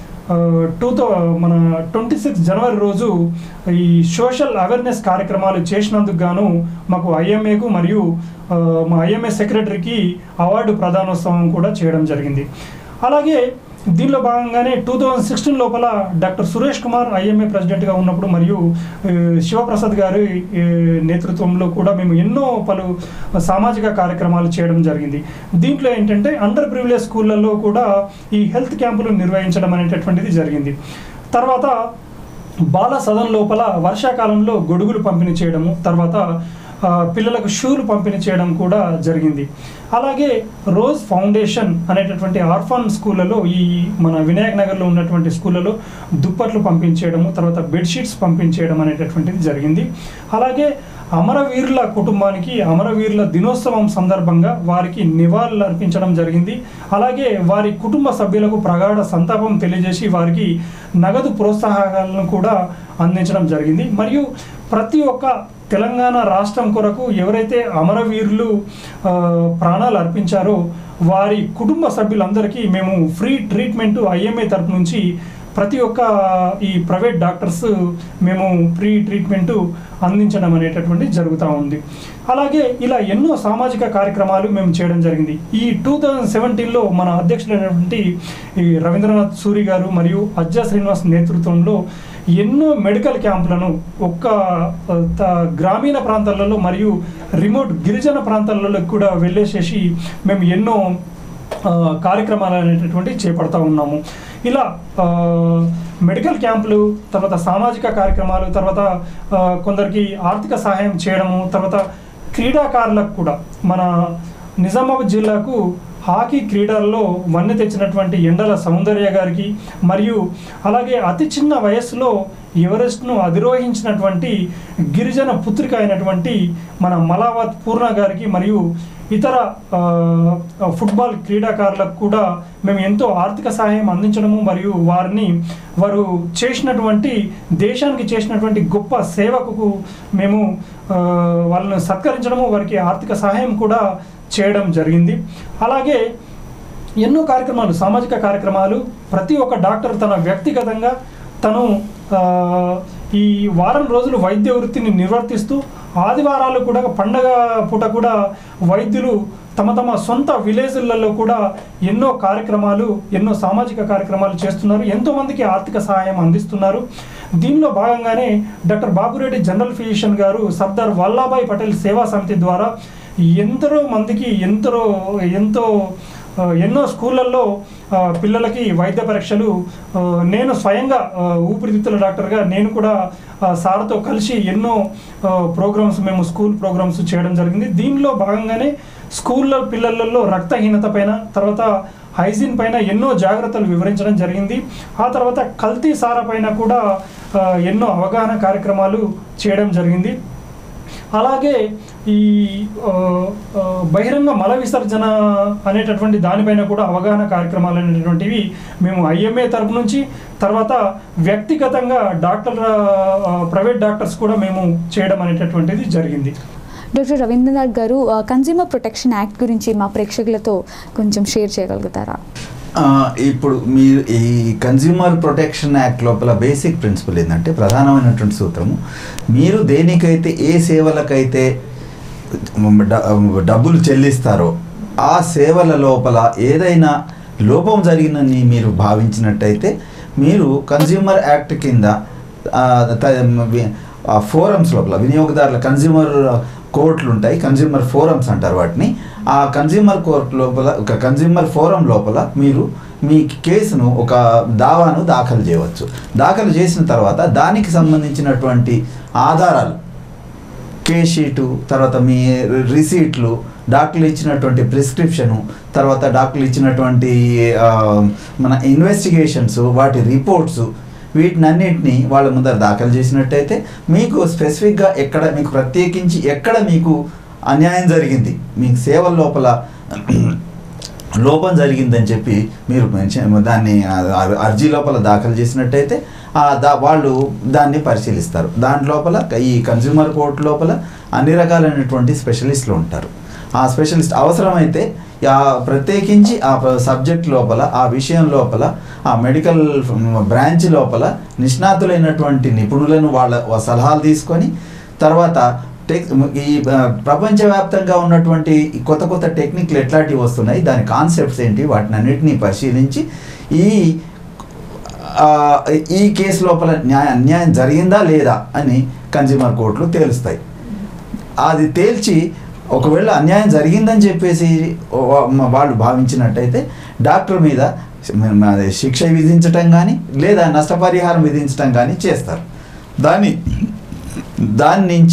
టూ థౌ మన ట్వంటీ సిక్స్ జనవరి రోజు ఈ సోషల్ అవేర్నెస్ కార్యక్రమాలు చేసినందుకు గాను మాకు ఐఎంఏకు మరియు ఆ, మా ఐఎంఏ సెక్రటరీకి అవార్డు ప్రధానోత్సవం కూడా చేయడం జరిగింది అలాగే దీనిలో భాగంగానే టూ థౌజండ్ సిక్స్టీన్ లోపల డాక్టర్ సురేష్ కుమార్ ఐఎంఏ ప్రెసిడెంట్గా ఉన్నప్పుడు మరియు ఆ, శివప్రసాద్ గారి ఆ, నేతృత్వంలో కూడా మేము ఎన్నో పలు సామాజిక కార్యక్రమాలు చేయడం జరిగింది దీంట్లో ఏంటంటే అండర్ ప్రివిలేజ్ స్కూళ్ళల్లో కూడా ఈ హెల్త్ క్యాంపులు నిర్వహించడం అనేటటువంటిది జరిగింది తర్వాత బాల సదన్ లోపల వర్షాకాలంలో గొడుగులు పంపిణీ చేయడము తర్వాత ఆ, పిల్లలకు షూలు పంపిణీ చేయడం కూడా జరిగింది అలాగే రోజ్ ఫౌండేషన్ అనేటటువంటి ఆర్ఫాన్ స్కూళ్ళలో ఈ మన వినాయక్ నగర్లో ఉన్నటువంటి స్కూళ్ళలో దుప్పట్లు పంపించేయడము తర్వాత బెడ్షీట్స్ పంపించేయడం అనేటటువంటిది జరిగింది అలాగే అమరవీరుల కుటుంబానికి అమరవీరుల దినోత్సవం సందర్భంగా వారికి నివాళులు అర్పించడం జరిగింది అలాగే వారి కుటుంబ సభ్యులకు ప్రగాఢ సంతాపం తెలియజేసి వారికి నగదు ప్రోత్సాహకాలను కూడా అందించడం జరిగింది మరియు ప్రతి ఒక్క తెలంగాణ రాష్ట్రం కొరకు ఎవరైతే అమరవీరులు ఆ, ప్రాణాలు అర్పించారో వారి కుటుంబ సభ్యులందరికీ మేము ఫ్రీ ట్రీట్మెంట్ ఐఎంఏ తరపు నుంచి ప్రతి ఒక్క ఈ ప్రైవేట్ డాక్టర్స్ మేము ఫ్రీ ట్రీట్మెంట్ అందించడం అనేటటువంటి జరుగుతూ ఉంది అలాగే ఇలా ఎన్నో సామాజిక కార్యక్రమాలు మేము చేయడం జరిగింది ఈ టూ థౌజండ్ సెవెంటీన్లో మన అధ్యక్షులైనటువంటి ఈ రవీంద్రనాథ్ సూరి గారు మరియు అజ్జా శ్రీనివాస్ నేతృత్వంలో ఎన్నో మెడికల్ క్యాంపులను ఒక్క ఆ, త- గ్రామీణ ప్రాంతాలలో మరియు రిమోట్ గిరిజన ప్రాంతాలలో కూడా వెళ్ళేసేసి మేము ఎన్నో ఆ, కార్యక్రమాలు అనేటటువంటి చేపడతా ఉన్నాము ఇలా ఆ, మెడికల్ క్యాంపులు తర్వాత సామాజిక కార్యక్రమాలు తర్వాత ఆ, కొందరికి ఆర్థిక సహాయం చేయడము తర్వాత క్రీడాకారులకు కూడా మన నిజామాబాద్ జిల్లాకు హాకీ క్రీడల్లో వన్నె తెచ్చినటువంటి ఎండల సౌందర్య గారికి మరియు అలాగే అతి చిన్న వయస్సులో ఎవరెస్ట్ను అధిరోహించినటువంటి గిరిజన పుత్రిక అయినటువంటి మన మలావత్ పూర్ణ గారికి మరియు ఇతర ఆ, ఫుట్బాల్ క్రీడాకారులకు కూడా మేము ఎంతో ఆర్థిక సహాయం అందించడము మరియు వారిని వారు చేసినటువంటి దేశానికి చేసినటువంటి గొప్ప సేవకు మేము ఆ, వాళ్ళని సత్కరించడము వారికి ఆర్థిక సహాయం కూడా చేయడం జరిగింది అలాగే ఎన్నో కార్యక్రమాలు సామాజిక కార్యక్రమాలు ప్రతి ఒక్క డాక్టర్ తన వ్యక్తిగతంగా తను ఆ, ఈ వారం రోజులు వైద్య వృత్తిని నిర్వర్తిస్తూ ఆదివారాలు కూడా పండగ పూట కూడా వైద్యులు తమ తమ సొంత విలేజ్లలో కూడా ఎన్నో కార్యక్రమాలు ఎన్నో సామాజిక కార్యక్రమాలు చేస్తున్నారు ఎంతోమందికి ఆర్థిక సహాయం అందిస్తున్నారు దీనిలో భాగంగానే డాక్టర్ బాబురెడ్డి జనరల్ ఫిజిషియన్ గారు సర్దార్ వల్లాభాయ్ పటేల్ సేవా సమితి ద్వారా ఎందరో మందికి ఎందరో ఎంతో ఆ, ఎన్నో స్కూళ్ళల్లో ఆ, పిల్లలకి వైద్య పరీక్షలు ఆ, నేను స్వయంగా ఆ, ఊపిరితిత్తుల డాక్టర్గా నేను కూడా ఆ, సార్తో కలిసి ఎన్నో ప్రోగ్రామ్స్ మేము స్కూల్ ప్రోగ్రామ్స్ చేయడం జరిగింది దీనిలో భాగంగానే స్కూల్లో పిల్లలలో రక్తహీనత పైన తర్వాత హైజీన్ పైన ఎన్నో జాగ్రత్తలు వివరించడం జరిగింది ఆ తర్వాత కల్తీ సార పైన కూడా ఆ, ఎన్నో అవగాహన కార్యక్రమాలు చేయడం జరిగింది అలాగే ఈ ఆ, ఆ, బహిరంగ మల విసర్జన అనేటటువంటి దానిపైన కూడా అవగాహన కార్యక్రమాలు అనేటటువంటివి మేము ఐఎంఏ తరపు నుంచి తర్వాత వ్యక్తిగతంగా డాక్టర్ ఆ, ప్రైవేట్ డాక్టర్స్ కూడా మేము చేయడం అనేటటువంటిది జరిగింది డాక్టర్ రవీంద్రనాథ్ గారు కన్జ్యూమర్ ప్రొటెక్షన్ యాక్ట్ గురించి మా ప్రేక్షకులతో కొంచెం షేర్ చేయగలుగుతారా ఆ, ఇప్పుడు మీరు ఈ కన్జ్యూమర్ ప్రొటెక్షన్ యాక్ట్ లోపల బేసిక్ ప్రిన్సిపల్ ఏంటంటే ప్రధానమైనటువంటి సూత్రము మీరు దేనికైతే ఏ సేవలకైతే డ- డబ్బులు చెల్లిస్తారో ఆ సేవల లోపల ఏదైనా లోపం జరిగిందని మీరు భావించినట్టయితే మీరు కన్జ్యూమర్ యాక్ట్ కింద ఆ, త- వి- ఆ ఫోరమ్స్ లోపల వినియోగదారుల కన్జ్యూమర్ కోర్టులు ఉంటాయి కన్జ్యూమర్ ఫోరమ్స్ అంటారు వాటిని ఆ కన్జ్యూమర్ కోర్ట్ లోపల ఒక కన్జ్యూమర్ ఫోరం లోపల మీరు మీ కేసును ఒక దావాను దాఖలు చేయవచ్చు దాఖలు చేసిన తర్వాత దానికి సంబంధించినటువంటి ఆధారాలు కేస్ షీటు తర్వాత మీ రిసీట్లు డాక్టర్లు ఇచ్చినటువంటి ప్రిస్క్రిప్షను తర్వాత డాక్టర్లు ఇచ్చినటువంటి ఆ, మన ఇన్వెస్టిగేషన్స్ వాటి రిపోర్ట్స్ వీటినన్నింటినీ వాళ్ళ ముందర దాఖలు చేసినట్టయితే మీకు స్పెసిఫిక్గా ఎక్కడ మీకు ప్రత్యేకించి ఎక్కడ మీకు అన్యాయం జరిగింది మీకు సేవల లోపల లోపం జరిగిందని చెప్పి మీరు మెన్షన్ దాన్ని ఆ, ఆ అర్జీ లోపల దాఖలు చేసినట్టయితే ఆ దా వాళ్ళు దాన్ని పరిశీలిస్తారు దాని లోపల ఈ కన్జ్యూమర్ కోర్ట్ లోపల అన్ని రకాలైనటువంటి స్పెషలిస్టులు ఉంటారు ఆ స్పెషలిస్ట్ అవసరమైతే ఆ ప్రత్యేకించి ఆ సబ్జెక్ట్ లోపల ఆ విషయం లోపల ఆ మెడికల్ బ్రాంచ్ లోపల నిష్ణాతులైనటువంటి నిపుణులను వాళ్ళ సలహాలు తీసుకొని తర్వాత టెక్ ఈ ఆ, ప్రపంచవ్యాప్తంగా ఉన్నటువంటి ఈ కొత్త కొత్త టెక్నిక్లు ఎట్లాంటివి వస్తున్నాయి దాని కాన్సెప్ట్స్ ఏంటి వాటిని అన్నిటినీ పరిశీలించి ఈ ఆ, ఈ కేసు లోపల న్యాయ అన్యాయం జరిగిందా లేదా అని కన్జ్యూమర్ కోర్టులు తేలుస్తాయి అది తేల్చి ఒకవేళ అన్యాయం జరిగిందని చెప్పేసి వా- మ- వాళ్ళు భావించినట్టయితే డాక్టర్ మీద మ- మ- శిక్ష విధించటం కానీ లేదా నష్టపరిహారం విధించటం కానీ చేస్తారు దాని దాని నుంచి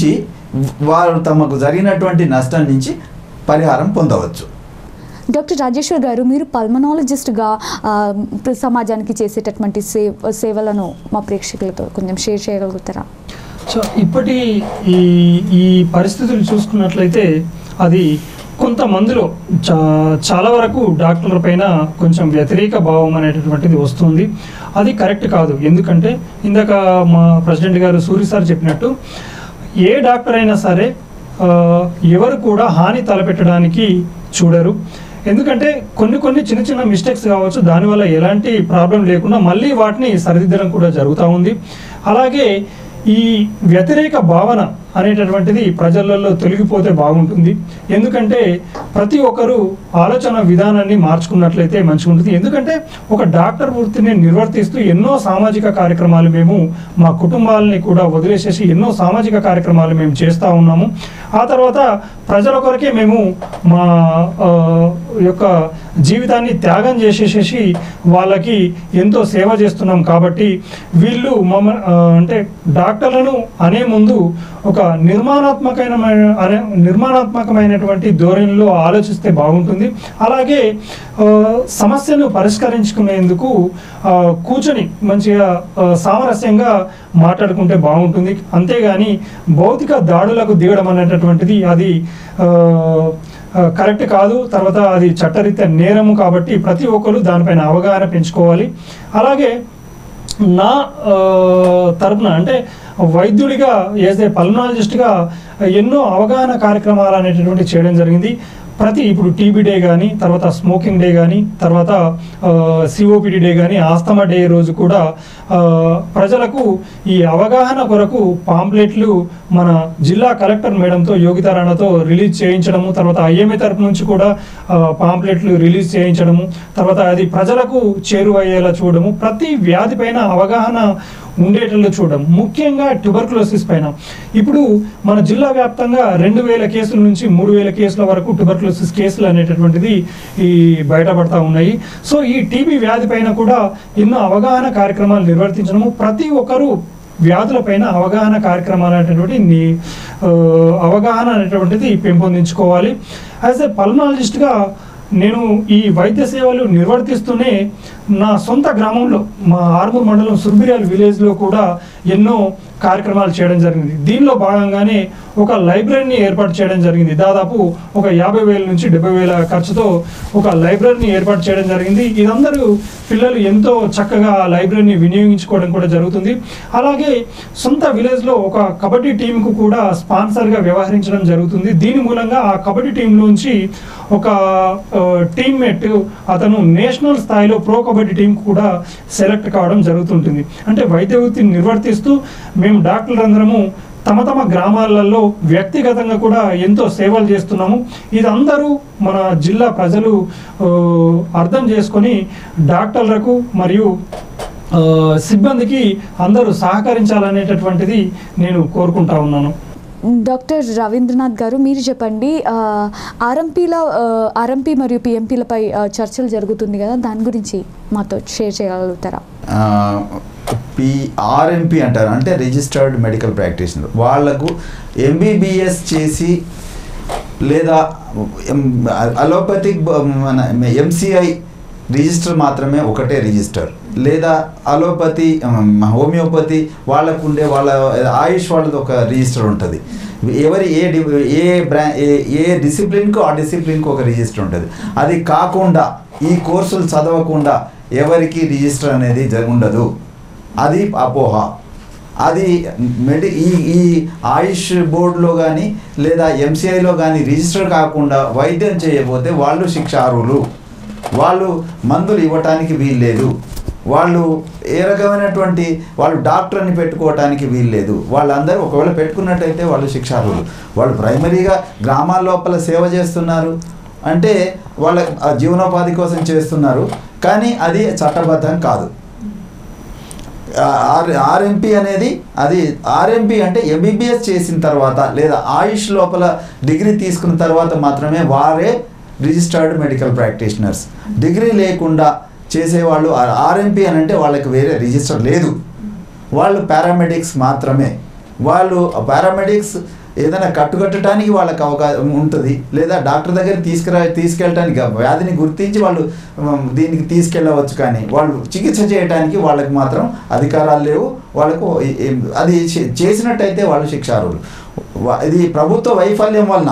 వారు తమకు జరిగినటువంటి నష్టం నుంచి పరిహారం పొందవచ్చు డాక్టర్ రాజేశ్వర్ గారు మీరు పల్మనాలజిస్ట్గా ఆ, సమాజానికి చేసేటటువంటి సే సేవలను మా ప్రేక్షకులతో కొంచెం షేర్ చేయగలుగుతారా సో ఇప్పటి ఈ ఈ పరిస్థితులు చూసుకున్నట్లయితే అది కొంతమందిలో చా చాలా వరకు డాక్టర్ల పైన కొంచెం వ్యతిరేక భావం అనేటటువంటిది వస్తుంది అది కరెక్ట్ కాదు ఎందుకంటే ఇందాక మా ప్రెసిడెంట్ గారు సూరి సార్ చెప్పినట్టు ఏ డాక్టర్ అయినా సరే ఆ, ఎవరు కూడా హాని తలపెట్టడానికి చూడరు ఎందుకంటే కొన్ని కొన్ని చిన్న చిన్న మిస్టేక్స్ కావచ్చు దానివల్ల ఎలాంటి ప్రాబ్లం లేకుండా మళ్ళీ వాటిని సరిదిద్దడం కూడా జరుగుతూ ఉంది అలాగే ఈ వ్యతిరేక భావన అనేటటువంటిది ప్రజలలో తొలగిపోతే బాగుంటుంది ఎందుకంటే ప్రతి ఒక్కరూ ఆలోచన విధానాన్ని మార్చుకున్నట్లయితే మంచిగా ఉంటుంది ఎందుకంటే ఒక డాక్టర్ వృత్తిని నిర్వర్తిస్తూ ఎన్నో సామాజిక కార్యక్రమాలు మేము మా కుటుంబాలని కూడా వదిలేసేసి ఎన్నో సామాజిక కార్యక్రమాలు మేము చేస్తూ ఉన్నాము ఆ తర్వాత ప్రజల కొరకే మేము మా ఆ, యొక్క జీవితాన్ని త్యాగం చేసేసేసి వాళ్ళకి ఎంతో సేవ చేస్తున్నాం కాబట్టి వీళ్ళు మమ్మ ఆ, అంటే డాక్టర్లను అనే ముందు ఒక నిర్మాణాత్మకమైన అనే నిర్మాణాత్మకమైనటువంటి ధోరణిలో ఆలోచిస్తే బాగుంటుంది అలాగే ఆ, సమస్యను పరిష్కరించుకునేందుకు ఆ, కూర్చొని మంచిగా ఆ, సామరస్యంగా మాట్లాడుకుంటే బాగుంటుంది అంతేగాని భౌతిక దాడులకు దిగడం అనేటటువంటిది అది ఆ, ఆ, కరెక్ట్ కాదు తర్వాత అది చట్టరీత్యా నేరము కాబట్టి ప్రతి ఒక్కరు దానిపైన అవగాహన పెంచుకోవాలి అలాగే నా ఆ, తరపున అంటే వైద్యుడిగా ఏజ్ ఏ పల్మనాలజిస్ట్గా ఎన్నో అవగాహన కార్యక్రమాలు అనేటటువంటి చేయడం జరిగింది ప్రతి ఇప్పుడు టీబీ డే కానీ తర్వాత స్మోకింగ్ డే కానీ తర్వాత సిఓపిడి డే కానీ ఆస్తమా డే రోజు కూడా ఆ, ప్రజలకు ఈ అవగాహన కొరకు పాంప్లెట్లు మన జిల్లా కలెక్టర్ మేడంతో యోగితారాణతో రిలీజ్ చేయించడము తర్వాత ఐఎంఏ తరపు నుంచి కూడా ఆ, పాంప్లెట్లు రిలీజ్ చేయించడము తర్వాత అది ప్రజలకు చేరువయ్యేలా చూడడము ప్రతి వ్యాధి పైన అవగాహన ఉండేటట్లు చూడడం ముఖ్యంగా ట్యూబర్కులోసిస్ పైన ఇప్పుడు మన జిల్లా వ్యాప్తంగా రెండు వేల కేసుల నుంచి మూడు వేల కేసుల వరకు ట్యూబర్కులోసిస్ కేసులు అనేటటువంటిది ఈ బయటపడతా ఉన్నాయి సో ఈ టీబీ వ్యాధి పైన కూడా ఎన్నో అవగాహన కార్యక్రమాలు నిర్వర్తించడము ప్రతి ఒక్కరూ వ్యాధులపైన అవగాహన కార్యక్రమాలు అనేటువంటి ని- ఆ, అవగాహన అనేటువంటిది పెంపొందించుకోవాలి యాజ్ ఏ పల్మాలజిస్ట్గా నేను ఈ వైద్య సేవలు నిర్వర్తిస్తూనే నా సొంత గ్రామంలో మా ఆర్మూర్ మండలం సుర్బిరాల్ విలేజ్లో కూడా ఎన్నో కార్యక్రమాలు చేయడం జరిగింది దీనిలో భాగంగానే ఒక లైబ్రరీని ఏర్పాటు చేయడం జరిగింది దాదాపు ఒక యాభై వేల నుంచి డెబ్బై వేల ఖర్చుతో ఒక లైబ్రరీని ఏర్పాటు చేయడం జరిగింది ఇదందరూ పిల్లలు ఎంతో చక్కగా ఆ లైబ్రరీని వినియోగించుకోవడం కూడా జరుగుతుంది అలాగే సొంత విలేజ్లో ఒక కబడ్డీ టీంకు కూడా స్పాన్సర్గా వ్యవహరించడం జరుగుతుంది దీని మూలంగా ఆ కబడ్డీ టీంలోంచి ఒక టీమ్మేట్ అతను నేషనల్ స్థాయిలో ప్రో కబడ్డీ టీం కూడా సెలెక్ట్ కావడం జరుగుతుంటుంది అంటే వైద్య వృత్తిని నిర్వర్తిస్తూ మేము డాక్టర్లు అందరము తమ తమ గ్రామాలలో వ్యక్తిగతంగా కూడా ఎంతో సేవలు చేస్తున్నాము ఇది అందరూ మన జిల్లా ప్రజలు ఆ, అర్థం చేసుకొని డాక్టర్లకు మరియు ఆ, సిబ్బందికి అందరూ సహకరించాలనేటటువంటిది నేను కోరుకుంటా ఉన్నాను డాక్టర్ రవీంద్రనాథ్ గారు మీరు చెప్పండి ఆర్ఎంపీల ఆర్ఎంపీ మరియు పిఎంపీలపై చర్చలు జరుగుతుంది కదా దాని గురించి మాతో షేర్ చేయగలుగుతారా ఆర్ఎంపీ అంటారు అంటే రిజిస్టర్డ్ మెడికల్ ప్రాక్టీషనర్ వాళ్లకు ఎంబీబీఎస్ చేసి లేదా అలోపతిక్ మన ఎంసీఐ రిజిస్టర్ మాత్రమే ఒకటే రిజిస్టర్ లేదా అలోపతి ఉమ్, హోమియోపతి వాళ్ళకు ఉండే వాళ్ళ ఆయుష్ వాళ్ళది ఒక రిజిస్టర్ ఉంటుంది ఎవరి ఏ డి ఏ బ్రా ఏ ఏ డిసిప్లిన్కు ఆ డిసిప్లిన్కి ఒక రిజిస్టర్ ఉంటుంది అది కాకుండా ఈ కోర్సులు చదవకుండా ఎవరికి రిజిస్టర్ అనేది జ- ఉండదు అది అపోహ అది మెడి ఈ ఈ ఆయుష్ బోర్డులో కానీ లేదా ఎంసీఐలో కానీ రిజిస్టర్ కాకుండా వైద్యం చేయకపోతే వాళ్ళు శిక్షార్హులు వాళ్ళు మందులు ఇవ్వటానికి వీల్లేదు వాళ్ళు ఏ రకమైనటువంటి వాళ్ళు డాక్టర్ని పెట్టుకోవటానికి వీల్లేదు వాళ్ళందరూ ఒకవేళ పెట్టుకున్నట్టయితే వాళ్ళు శిక్షార్హులు వాళ్ళు ప్రైమరీగా గ్రామాల లోపల సేవ చేస్తున్నారు అంటే వాళ్ళ ఆ జీవనోపాధి కోసం చేస్తున్నారు కానీ అది చట్టబద్ధం కాదు ఆర్ ఆర్ఎంపీ అనేది అది ఆర్ఎంపీ అంటే ఎంబీబీఎస్ చేసిన తర్వాత లేదా ఆయుష్ లోపల డిగ్రీ తీసుకున్న తర్వాత మాత్రమే వారే రిజిస్టర్డ్ మెడికల్ ప్రాక్టీషనర్స్ డిగ్రీ లేకుండా చేసేవాళ్ళు ఆర్ఎంపీ అని అంటే వాళ్ళకి వేరే రిజిస్టర్ లేదు వాళ్ళు పారామెడిక్స్ మాత్రమే వాళ్ళు పారామెడిక్స్ ఏదైనా కట్టుకట్టడానికి వాళ్ళకి అవకాశం ఉంటుంది లేదా డాక్టర్ దగ్గర తీసుకురా తీసుకెళ్ళడానికి వ్యాధిని గుర్తించి వాళ్ళు ఉమ్, దీనికి తీసుకెళ్ళవచ్చు కానీ వాళ్ళు చికిత్స చేయడానికి వాళ్ళకి మాత్రం అధికారాలు లేవు వాళ్ళకు ఏ- ఏ- అది చే- చేసినట్టయితే వాళ్ళు శిక్షార్హులు వా- ఇది ప్రభుత్వ వైఫల్యం వలన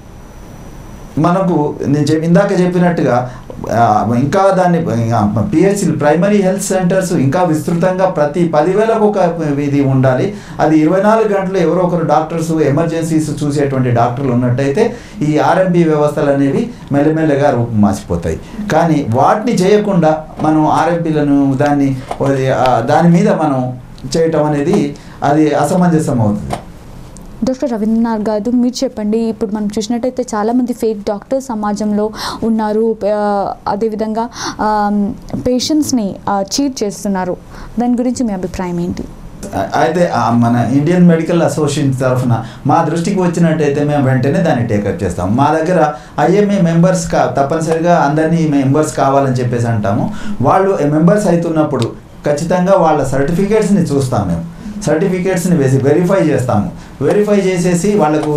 మనకు నేను చెప్ ఇందాక చెప్పినట్టుగా ఆ, ఇంకా దాన్ని పిహెచ్సి ప్రైమరీ హెల్త్ సెంటర్స్ ఇంకా విస్తృతంగా ప్రతి పదివేలకు ఒక ఇది ఉండాలి అది ఇరవై నాలుగు గంటలు ఎవరో ఒకరు డాక్టర్స్ ఎమర్జెన్సీస్ చూసేటువంటి డాక్టర్లు ఉన్నట్టయితే ఈ ఆర్ఎంపీ వ్యవస్థలు అనేవి మెల్లమెల్లగా రూపుమాసిపోతాయి కానీ వాటిని చేయకుండా మనం ఆర్ఎంపీలను దాన్ని ఆ, దాని మీద మనం చేయటం అనేది అది అసమంజసం అవుతుంది డాక్టర్ రవీంద్రనాథ్ గారు మీరు చెప్పండి ఇప్పుడు మనం చూసినట్టయితే చాలామంది ఫేక్ డాక్టర్స్ సమాజంలో ఉన్నారు ఆ, అదేవిధంగా పేషెంట్స్ని చీట్ చేస్తున్నారు దాని గురించి మీ అభిప్రాయం ఏంటి అయితే ఆ మన ఇండియన్ మెడికల్ అసోసియేషన్ తరఫున మా దృష్టికి వచ్చినట్టయితే మేము వెంటనే దాన్ని టేకప్ చేస్తాం మా దగ్గర ఐఎంఏ మెంబర్స్ కా తప్పనిసరిగా అందరినీ మెంబర్స్ కావాలని చెప్పేసి అంటాము వాళ్ళు మెంబర్స్ అవుతున్నప్పుడు ఖచ్చితంగా వాళ్ళ సర్టిఫికేట్స్ని చూస్తాం మేము సర్టిఫికేట్స్ని వేసి వెరిఫై చేస్తాము వెరిఫై చేసేసి వాళ్ళకు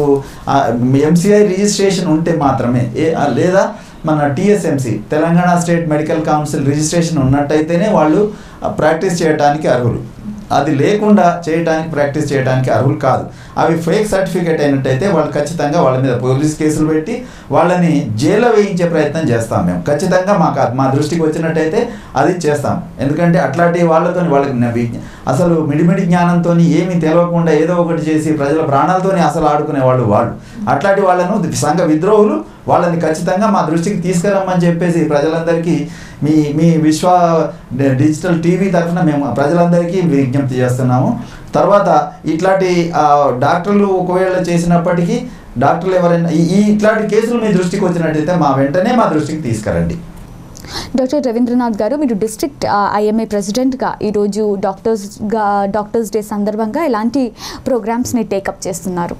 ఎంసీఐ రిజిస్ట్రేషన్ ఉంటే మాత్రమే ఏ ఆ, లేదా మన TSMC Telangana state medical council registration ఉన్నట్టయితేనే వాళ్ళు ప్రాక్టీస్ చేయడానికి అర్హులు అది లేకుండా చేయడానికి ప్రాక్టీస్ చేయడానికి అర్హులు కాదు అవి ఫేక్ సర్టిఫికేట్ అయినట్టయితే వాళ్ళు ఖచ్చితంగా వాళ్ళ మీద పోలీస్ కేసులు పెట్టి వాళ్ళని జైల్లో వేయించే ప్రయత్నం చేస్తాం మేము ఖచ్చితంగా మాకు అది మా దృష్టికి వచ్చినట్టయితే అది చేస్తాం ఎందుకంటే అట్లాంటి వాళ్ళతో వాళ్ళకి న- విజ్ఞ- అసలు మిడిమిడి జ్ఞానంతో ఏమీ తెలియకుండా ఏదో ఒకటి చేసి ప్రజల ప్రాణాలతోని అసలు ఆడుకునే వాళ్ళు వాళ్ళు అట్లాంటి వాళ్ళను సంఘ విద్రోహులు వాళ్ళని ఖచ్చితంగా మా దృష్టికి తీసుకురమ్మని చెప్పేసి ప్రజలందరికీ మీ మీ విశ్వ డి- డిజిటల్ టీవీ తరఫున మేము ప్రజలందరికీ విజ్ఞప్తి చేస్తున్నాము తర్వాత ఇట్లాంటి ఆ, డాక్టర్లు ఒకవేళ చేసినప్పటికీ డాక్టర్లు ఎవరైనా ఈ ఈ ఇట్లాంటి కేసులు మీ దృష్టికి వచ్చినట్టయితే మా వెంటనే మా దృష్టికి తీసుకురండి డాక్టర్ రవీంద్రనాథ్ గారు మీరు డిస్ట్రిక్ట్ ఐఎంఏ ప్రెసిడెంట్గా ఈరోజు డాక్టర్స్గా డాక్టర్స్ డే సందర్భంగా ఎలాంటి ప్రోగ్రామ్స్ని టేకప్ చేస్తున్నారు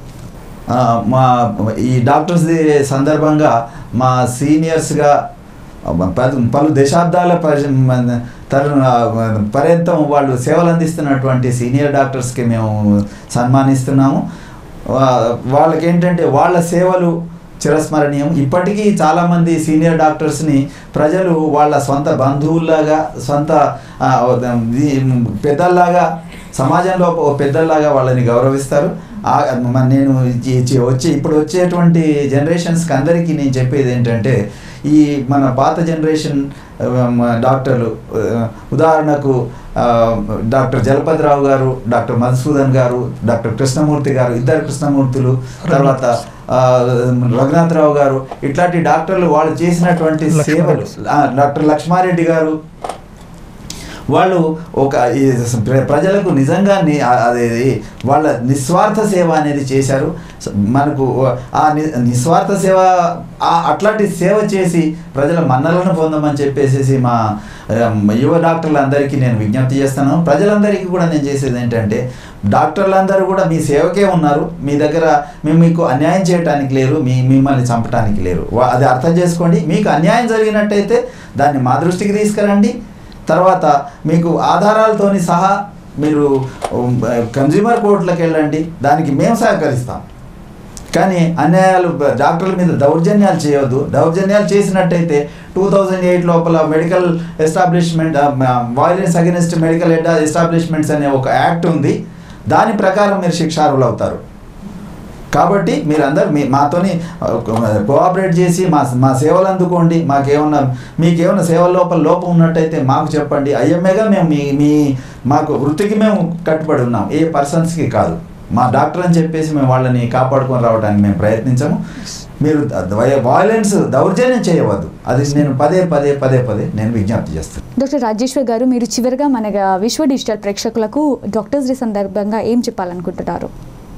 ఆ, మా ఈ డాక్టర్స్ డే సందర్భంగా మా సీనియర్స్గా పలు పలు దశాబ్దాల పరి- మన- తరు పర్యంతం వాళ్ళు సేవలు అందిస్తున్నటువంటి సీనియర్ డాక్టర్స్కి మేము సన్మానిస్తున్నాము వా- వాళ్ళకి ఏంటంటే వాళ్ళ సేవలు చిరస్మరణీయం ఇప్పటికీ చాలామంది సీనియర్ డాక్టర్స్ని ప్రజలు వాళ్ళ సొంత బంధువుల్లాగా సొంత ఆ, ఇది పెద్దల్లాగా సమాజంలో ఓ పెద్దల్లాగా వాళ్ళని గౌరవిస్తారు ఆ- మ- నేను ఈ- ఈ- వచ్చే ఇప్పుడు వచ్చేటువంటి జనరేషన్స్కి అందరికీ నేను చెప్పేది ఏంటంటే ఈ మన పాత జనరేషన్ ఆ, మ- డాక్టర్లు ఆ, ఉదాహరణకు ఆ, డాక్టర్ జలపతిరావు గారు డాక్టర్ మధుసూదన్ గారు డాక్టర్ కృష్ణమూర్తి గారు ఇద్దరు కృష్ణమూర్తులు తర్వాత ఆ, రఘునాథరావు గారు ఇట్లాంటి డాక్టర్లు వాళ్ళు చేసినటువంటి సేవలు ఆ, డాక్టర్ లక్ష్మారెడ్డి గారు వాళ్ళు ఒక ఈ ప్ర- ప్రజలకు నిజంగా ని- ఆ- అదేది వాళ్ళ నిస్వార్థ సేవ అనేది చేశారు స- మనకు ఆ ని- నిస్వార్థ సేవ ఆ- అట్లాంటి సేవ చేసి ప్రజల మన్నలను పొందమని చెప్పేసి మా ఆమ్, యువ డాక్టర్లందరికీ నేను విజ్ఞప్తి చేస్తాను ప్రజలందరికీ కూడా నేను చేసేది ఏంటంటే డాక్టర్లందరూ కూడా మీ సేవకే ఉన్నారు మీ దగ్గర మేము మీకు అన్యాయం చేయడానికి లేరు మీ మిమ్మల్ని చంపడానికి లేరు వా- అది అర్థం చేసుకోండి మీకు అన్యాయం జరిగినట్టయితే దాన్ని మా దృష్టికి తీసుకురండి తర్వాత మీకు ఆధారాలతోని సహా మీరు ఉమ్, కన్జ్యూమర్ కోర్టులకు వెళ్ళండి దానికి మేము సహకరిస్తాం కానీ అన్యాయాలు బ- డాక్టర్ల మీద దౌర్జన్యాలు చేయవద్దు దౌర్జన్యాలు చేసినట్టయితే టూ థౌజండ్ ఎయిట్ లోపల medical establishment violence against medical establishments అనే ఒక యాక్ట్ ఉంది దాని ప్రకారం మీరు శిక్షార్హులు అవుతారు కాబట్టి మీరందరూ మీ మాతోని కోఆపరేట్ చేసి మా మా సేవలు అందుకోండి మాకేమన్నా మీకేమన్నా సేవల లోపల లోపం ఉన్నట్టయితే మాకు చెప్పండి ఐఎంఏగా మేము మీ మీ మాకు వృత్తికి మేము కట్టుబడి ఉన్నాం ఏ పర్సన్స్కి కాదు మా డాక్టర్ అని చెప్పేసి మేము వాళ్ళని కాపాడుకొని రావడానికి మేము ప్రయత్నించాము మీరు వైలెన్స్ దౌర్జన్యం చేయవద్దు అది నేను పదే పదే పదే పదే నేను విజ్ఞప్తి చేస్తాను డాక్టర్ రాజేశ్వర్ గారు మీరు చివరిగా మన విశ్వ డిజిటల్ ప్రేక్షకులకు డాక్టర్స్ డే సందర్భంగా ఏం చెప్పాలనుకుంటున్నారు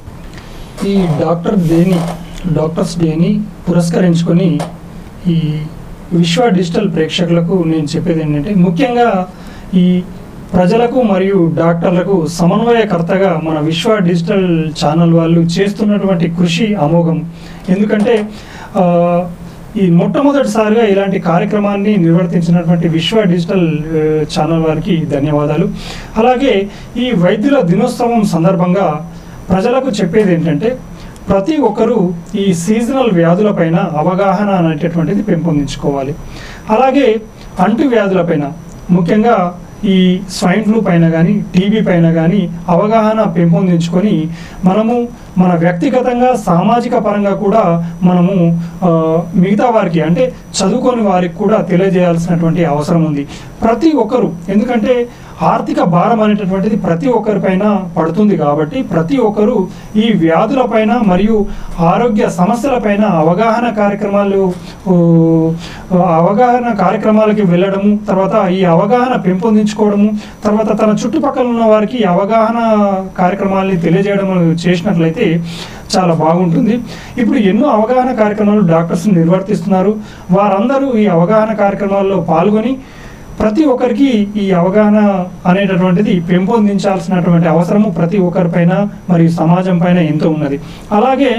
ఈ డాక్టర్ డేని డాక్టర్స్ డేని పురస్కరించుకొని ఈ విశ్వ డిజిటల్ ప్రేక్షకులకు నేను చెప్పేది ఏంటంటే ముఖ్యంగా ఈ ప్రజలకు మరియు డాక్టర్లకు సమన్వయకర్తగా మన విశ్వ డిజిటల్ ఛానల్ వాళ్ళు చేస్తున్నటువంటి కృషి అమోఘం ఎందుకంటే ఆ, ఈ మొట్టమొదటిసారిగా ఇలాంటి కార్యక్రమాన్ని నిర్వర్తించినటువంటి విశ్వ డిజిటల్ ఆ, ఛానల్ వారికి ధన్యవాదాలు అలాగే ఈ వైద్యుల దినోత్సవం సందర్భంగా ప్రజలకు చెప్పేది ఏంటంటే ప్రతి ఒక్కరూ ఈ సీజనల్ వ్యాధులపైన అవగాహన అనేటటువంటిది పెంపొందించుకోవాలి అలాగే అంటు వ్యాధులపైన ముఖ్యంగా ఈ స్వైన్ ఫ్లూ పైన కానీ టీబీ పైన కానీ అవగాహన పెంపొందించుకొని మనము మన వ్యక్తిగతంగా సామాజిక పరంగా కూడా మనము ఆ, మిగతా వారికి అంటే చదువుకొని వారికి కూడా తెలియజేయాల్సినటువంటి అవసరం ఉంది ప్రతి ఒక్కరు ఎందుకంటే ఆర్థిక భారం అనేటటువంటిది ప్రతి ఒక్కరిపైన పడుతుంది కాబట్టి ప్రతి ఒక్కరు ఈ వ్యాధులపైన మరియు ఆరోగ్య సమస్యలపైన అవగాహన కార్యక్రమాలు ఊ, అవగాహన కార్యక్రమాలకి వెళ్ళడము తర్వాత ఈ అవగాహన పెంపొందించుకోవడము తర్వాత తన చుట్టుపక్కల ఉన్న వారికి ఈ అవగాహన కార్యక్రమాల్ని తెలియజేయడం చేసినట్లయితే చాలా బాగుంటుంది ఇప్పుడు ఎన్నో అవగాహన కార్యక్రమాలు డాక్టర్స్ నిర్వర్తిస్తున్నారు వారందరూ ఈ అవగాహన కార్యక్రమాల్లో పాల్గొని ప్రతి ఒక్కరికి ఈ అవగాహన అనేటటువంటిది పెంపొందించాల్సినటువంటి అవసరము ప్రతి ఒక్కరిపైన మరియు సమాజం పైన ఎంతో ఉన్నది అలాగే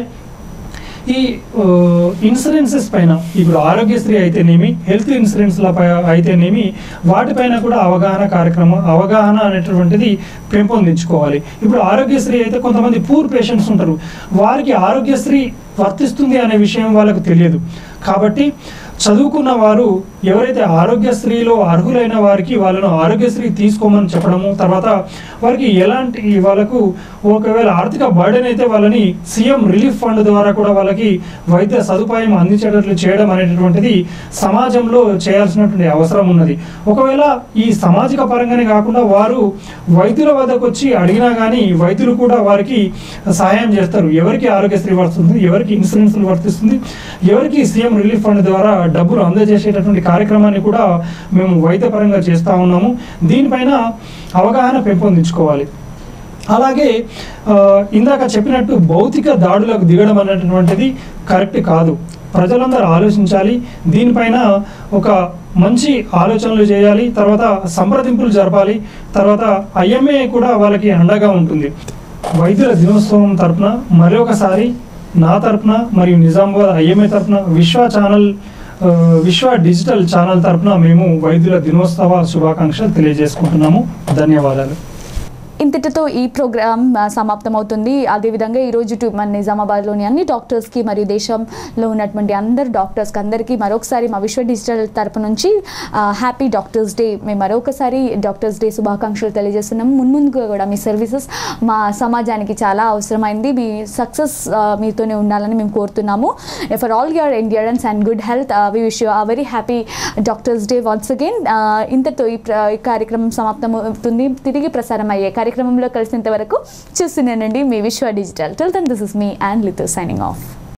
ఈ ఇన్సూరెన్సెస్ పైన ఇప్పుడు ఆరోగ్యశ్రీ అయితేనేమి హెల్త్ ఇన్సూరెన్స్ల పై అయితేనేమి వాటిపైన కూడా అవగాహన కార్యక్రమం అవగాహన అనేటటువంటిది పెంపొందించుకోవాలి ఇప్పుడు ఆరోగ్యశ్రీ అయితే కొంతమంది పూర్ పేషెంట్స్ ఉంటారు వారికి ఆరోగ్యశ్రీ వర్తిస్తుంది అనే విషయం వాళ్ళకు తెలియదు కాబట్టి చదువుకున్న వారు ఎవరైతే ఆరోగ్యశ్రీలో అర్హులైన వారికి వాళ్ళను ఆరోగ్యశ్రీ తీసుకోమని చెప్పడము తర్వాత వారికి ఎలాంటి వాళ్ళకు ఒకవేళ ఆర్థిక బర్డెన్ అయితే వాళ్ళని సీఎం రిలీఫ్ ఫండ్ ద్వారా కూడా వాళ్ళకి వైద్య సదుపాయం అందించేటట్లు చేయడం అనేటటువంటిది సమాజంలో చేయాల్సినటువంటి అవసరం ఉన్నది ఒకవేళ ఈ సామాజిక పరంగానే కాకుండా వారు వైద్యుల వద్దకు వచ్చి అడిగినా కానీ వైద్యులు కూడా వారికి సహాయం చేస్తారు ఎవరికి ఆరోగ్యశ్రీ వర్తిస్తుంది ఎవరికి ఇన్సూరెన్స్ వర్తిస్తుంది ఎవరికి సీఎం రిలీఫ్ ఫండ్ ద్వారా డబ్బులు అందజేసేటటువంటి కార్యక్రమాన్ని కూడా మేము వైద్యపరంగా చేస్తూ ఉన్నాము దీనిపైన అవగాహన పెంపొందించుకోవాలి అలాగే ఆ, ఇందాక చెప్పినట్టు భౌతిక దాడులకు దిగడం అనేటటువంటిది కరెక్ట్ కాదు ప్రజలందరూ ఆలోచించాలి దీనిపైన ఒక మంచి ఆలోచనలు చేయాలి తర్వాత సంప్రదింపులు జరపాలి తర్వాత ఐఎంఏ కూడా వాళ్ళకి అండగా ఉంటుంది వైద్యుల దినోత్సవం తరపున మరొకసారి నా తరపున మరియు నిజామాబాద్ ఐఎంఏ తరపున విశ్వ ఛానల్ ఆ, విశ్వ డిజిటల్ ఛానల్ తరపున మేము వైద్యుల దినోత్సవ శుభాకాంక్షలు తెలియజేసుకుంటున్నాము ధన్యవాదాలు ఇంతటితో ఈ ప్రోగ్రామ్ ఆ, సమాప్తమవుతుంది అదేవిధంగా ఈరోజు టు- మన నిజామాబాద్లోని అన్ని డాక్టర్స్కి మరియు దేశంలో ఉన్నటువంటి అందరు డాక్టర్స్కి అందరికీ మరొకసారి మా విశ్వ డిజిటల్ తరపు నుంచి హ్యాపీ డాక్టర్స్ డే మేము మరొకసారి డాక్టర్స్ డే శుభాకాంక్షలు తెలియజేస్తున్నాము మున్ముందుగా కూడా మీ సర్వీసెస్ మా సమాజానికి చాలా అవసరమైంది మీ సక్సెస్ మీతోనే ఉండాలని మేము కోరుతున్నాము for all your endurance and good health we wish you a very happy doctors day once again ఇంతతో ఈ ప్ర- ఈ కార్యక్రమం సమాప్తం అవుతుంది తిరిగి ప్రసారం అయ్యే కార్యక్రమంలో కలిసినంత వరకు చూస్తున్నానండి మీ Vishwa digital till then this is me and లితో సైనింగ్ ఆఫ్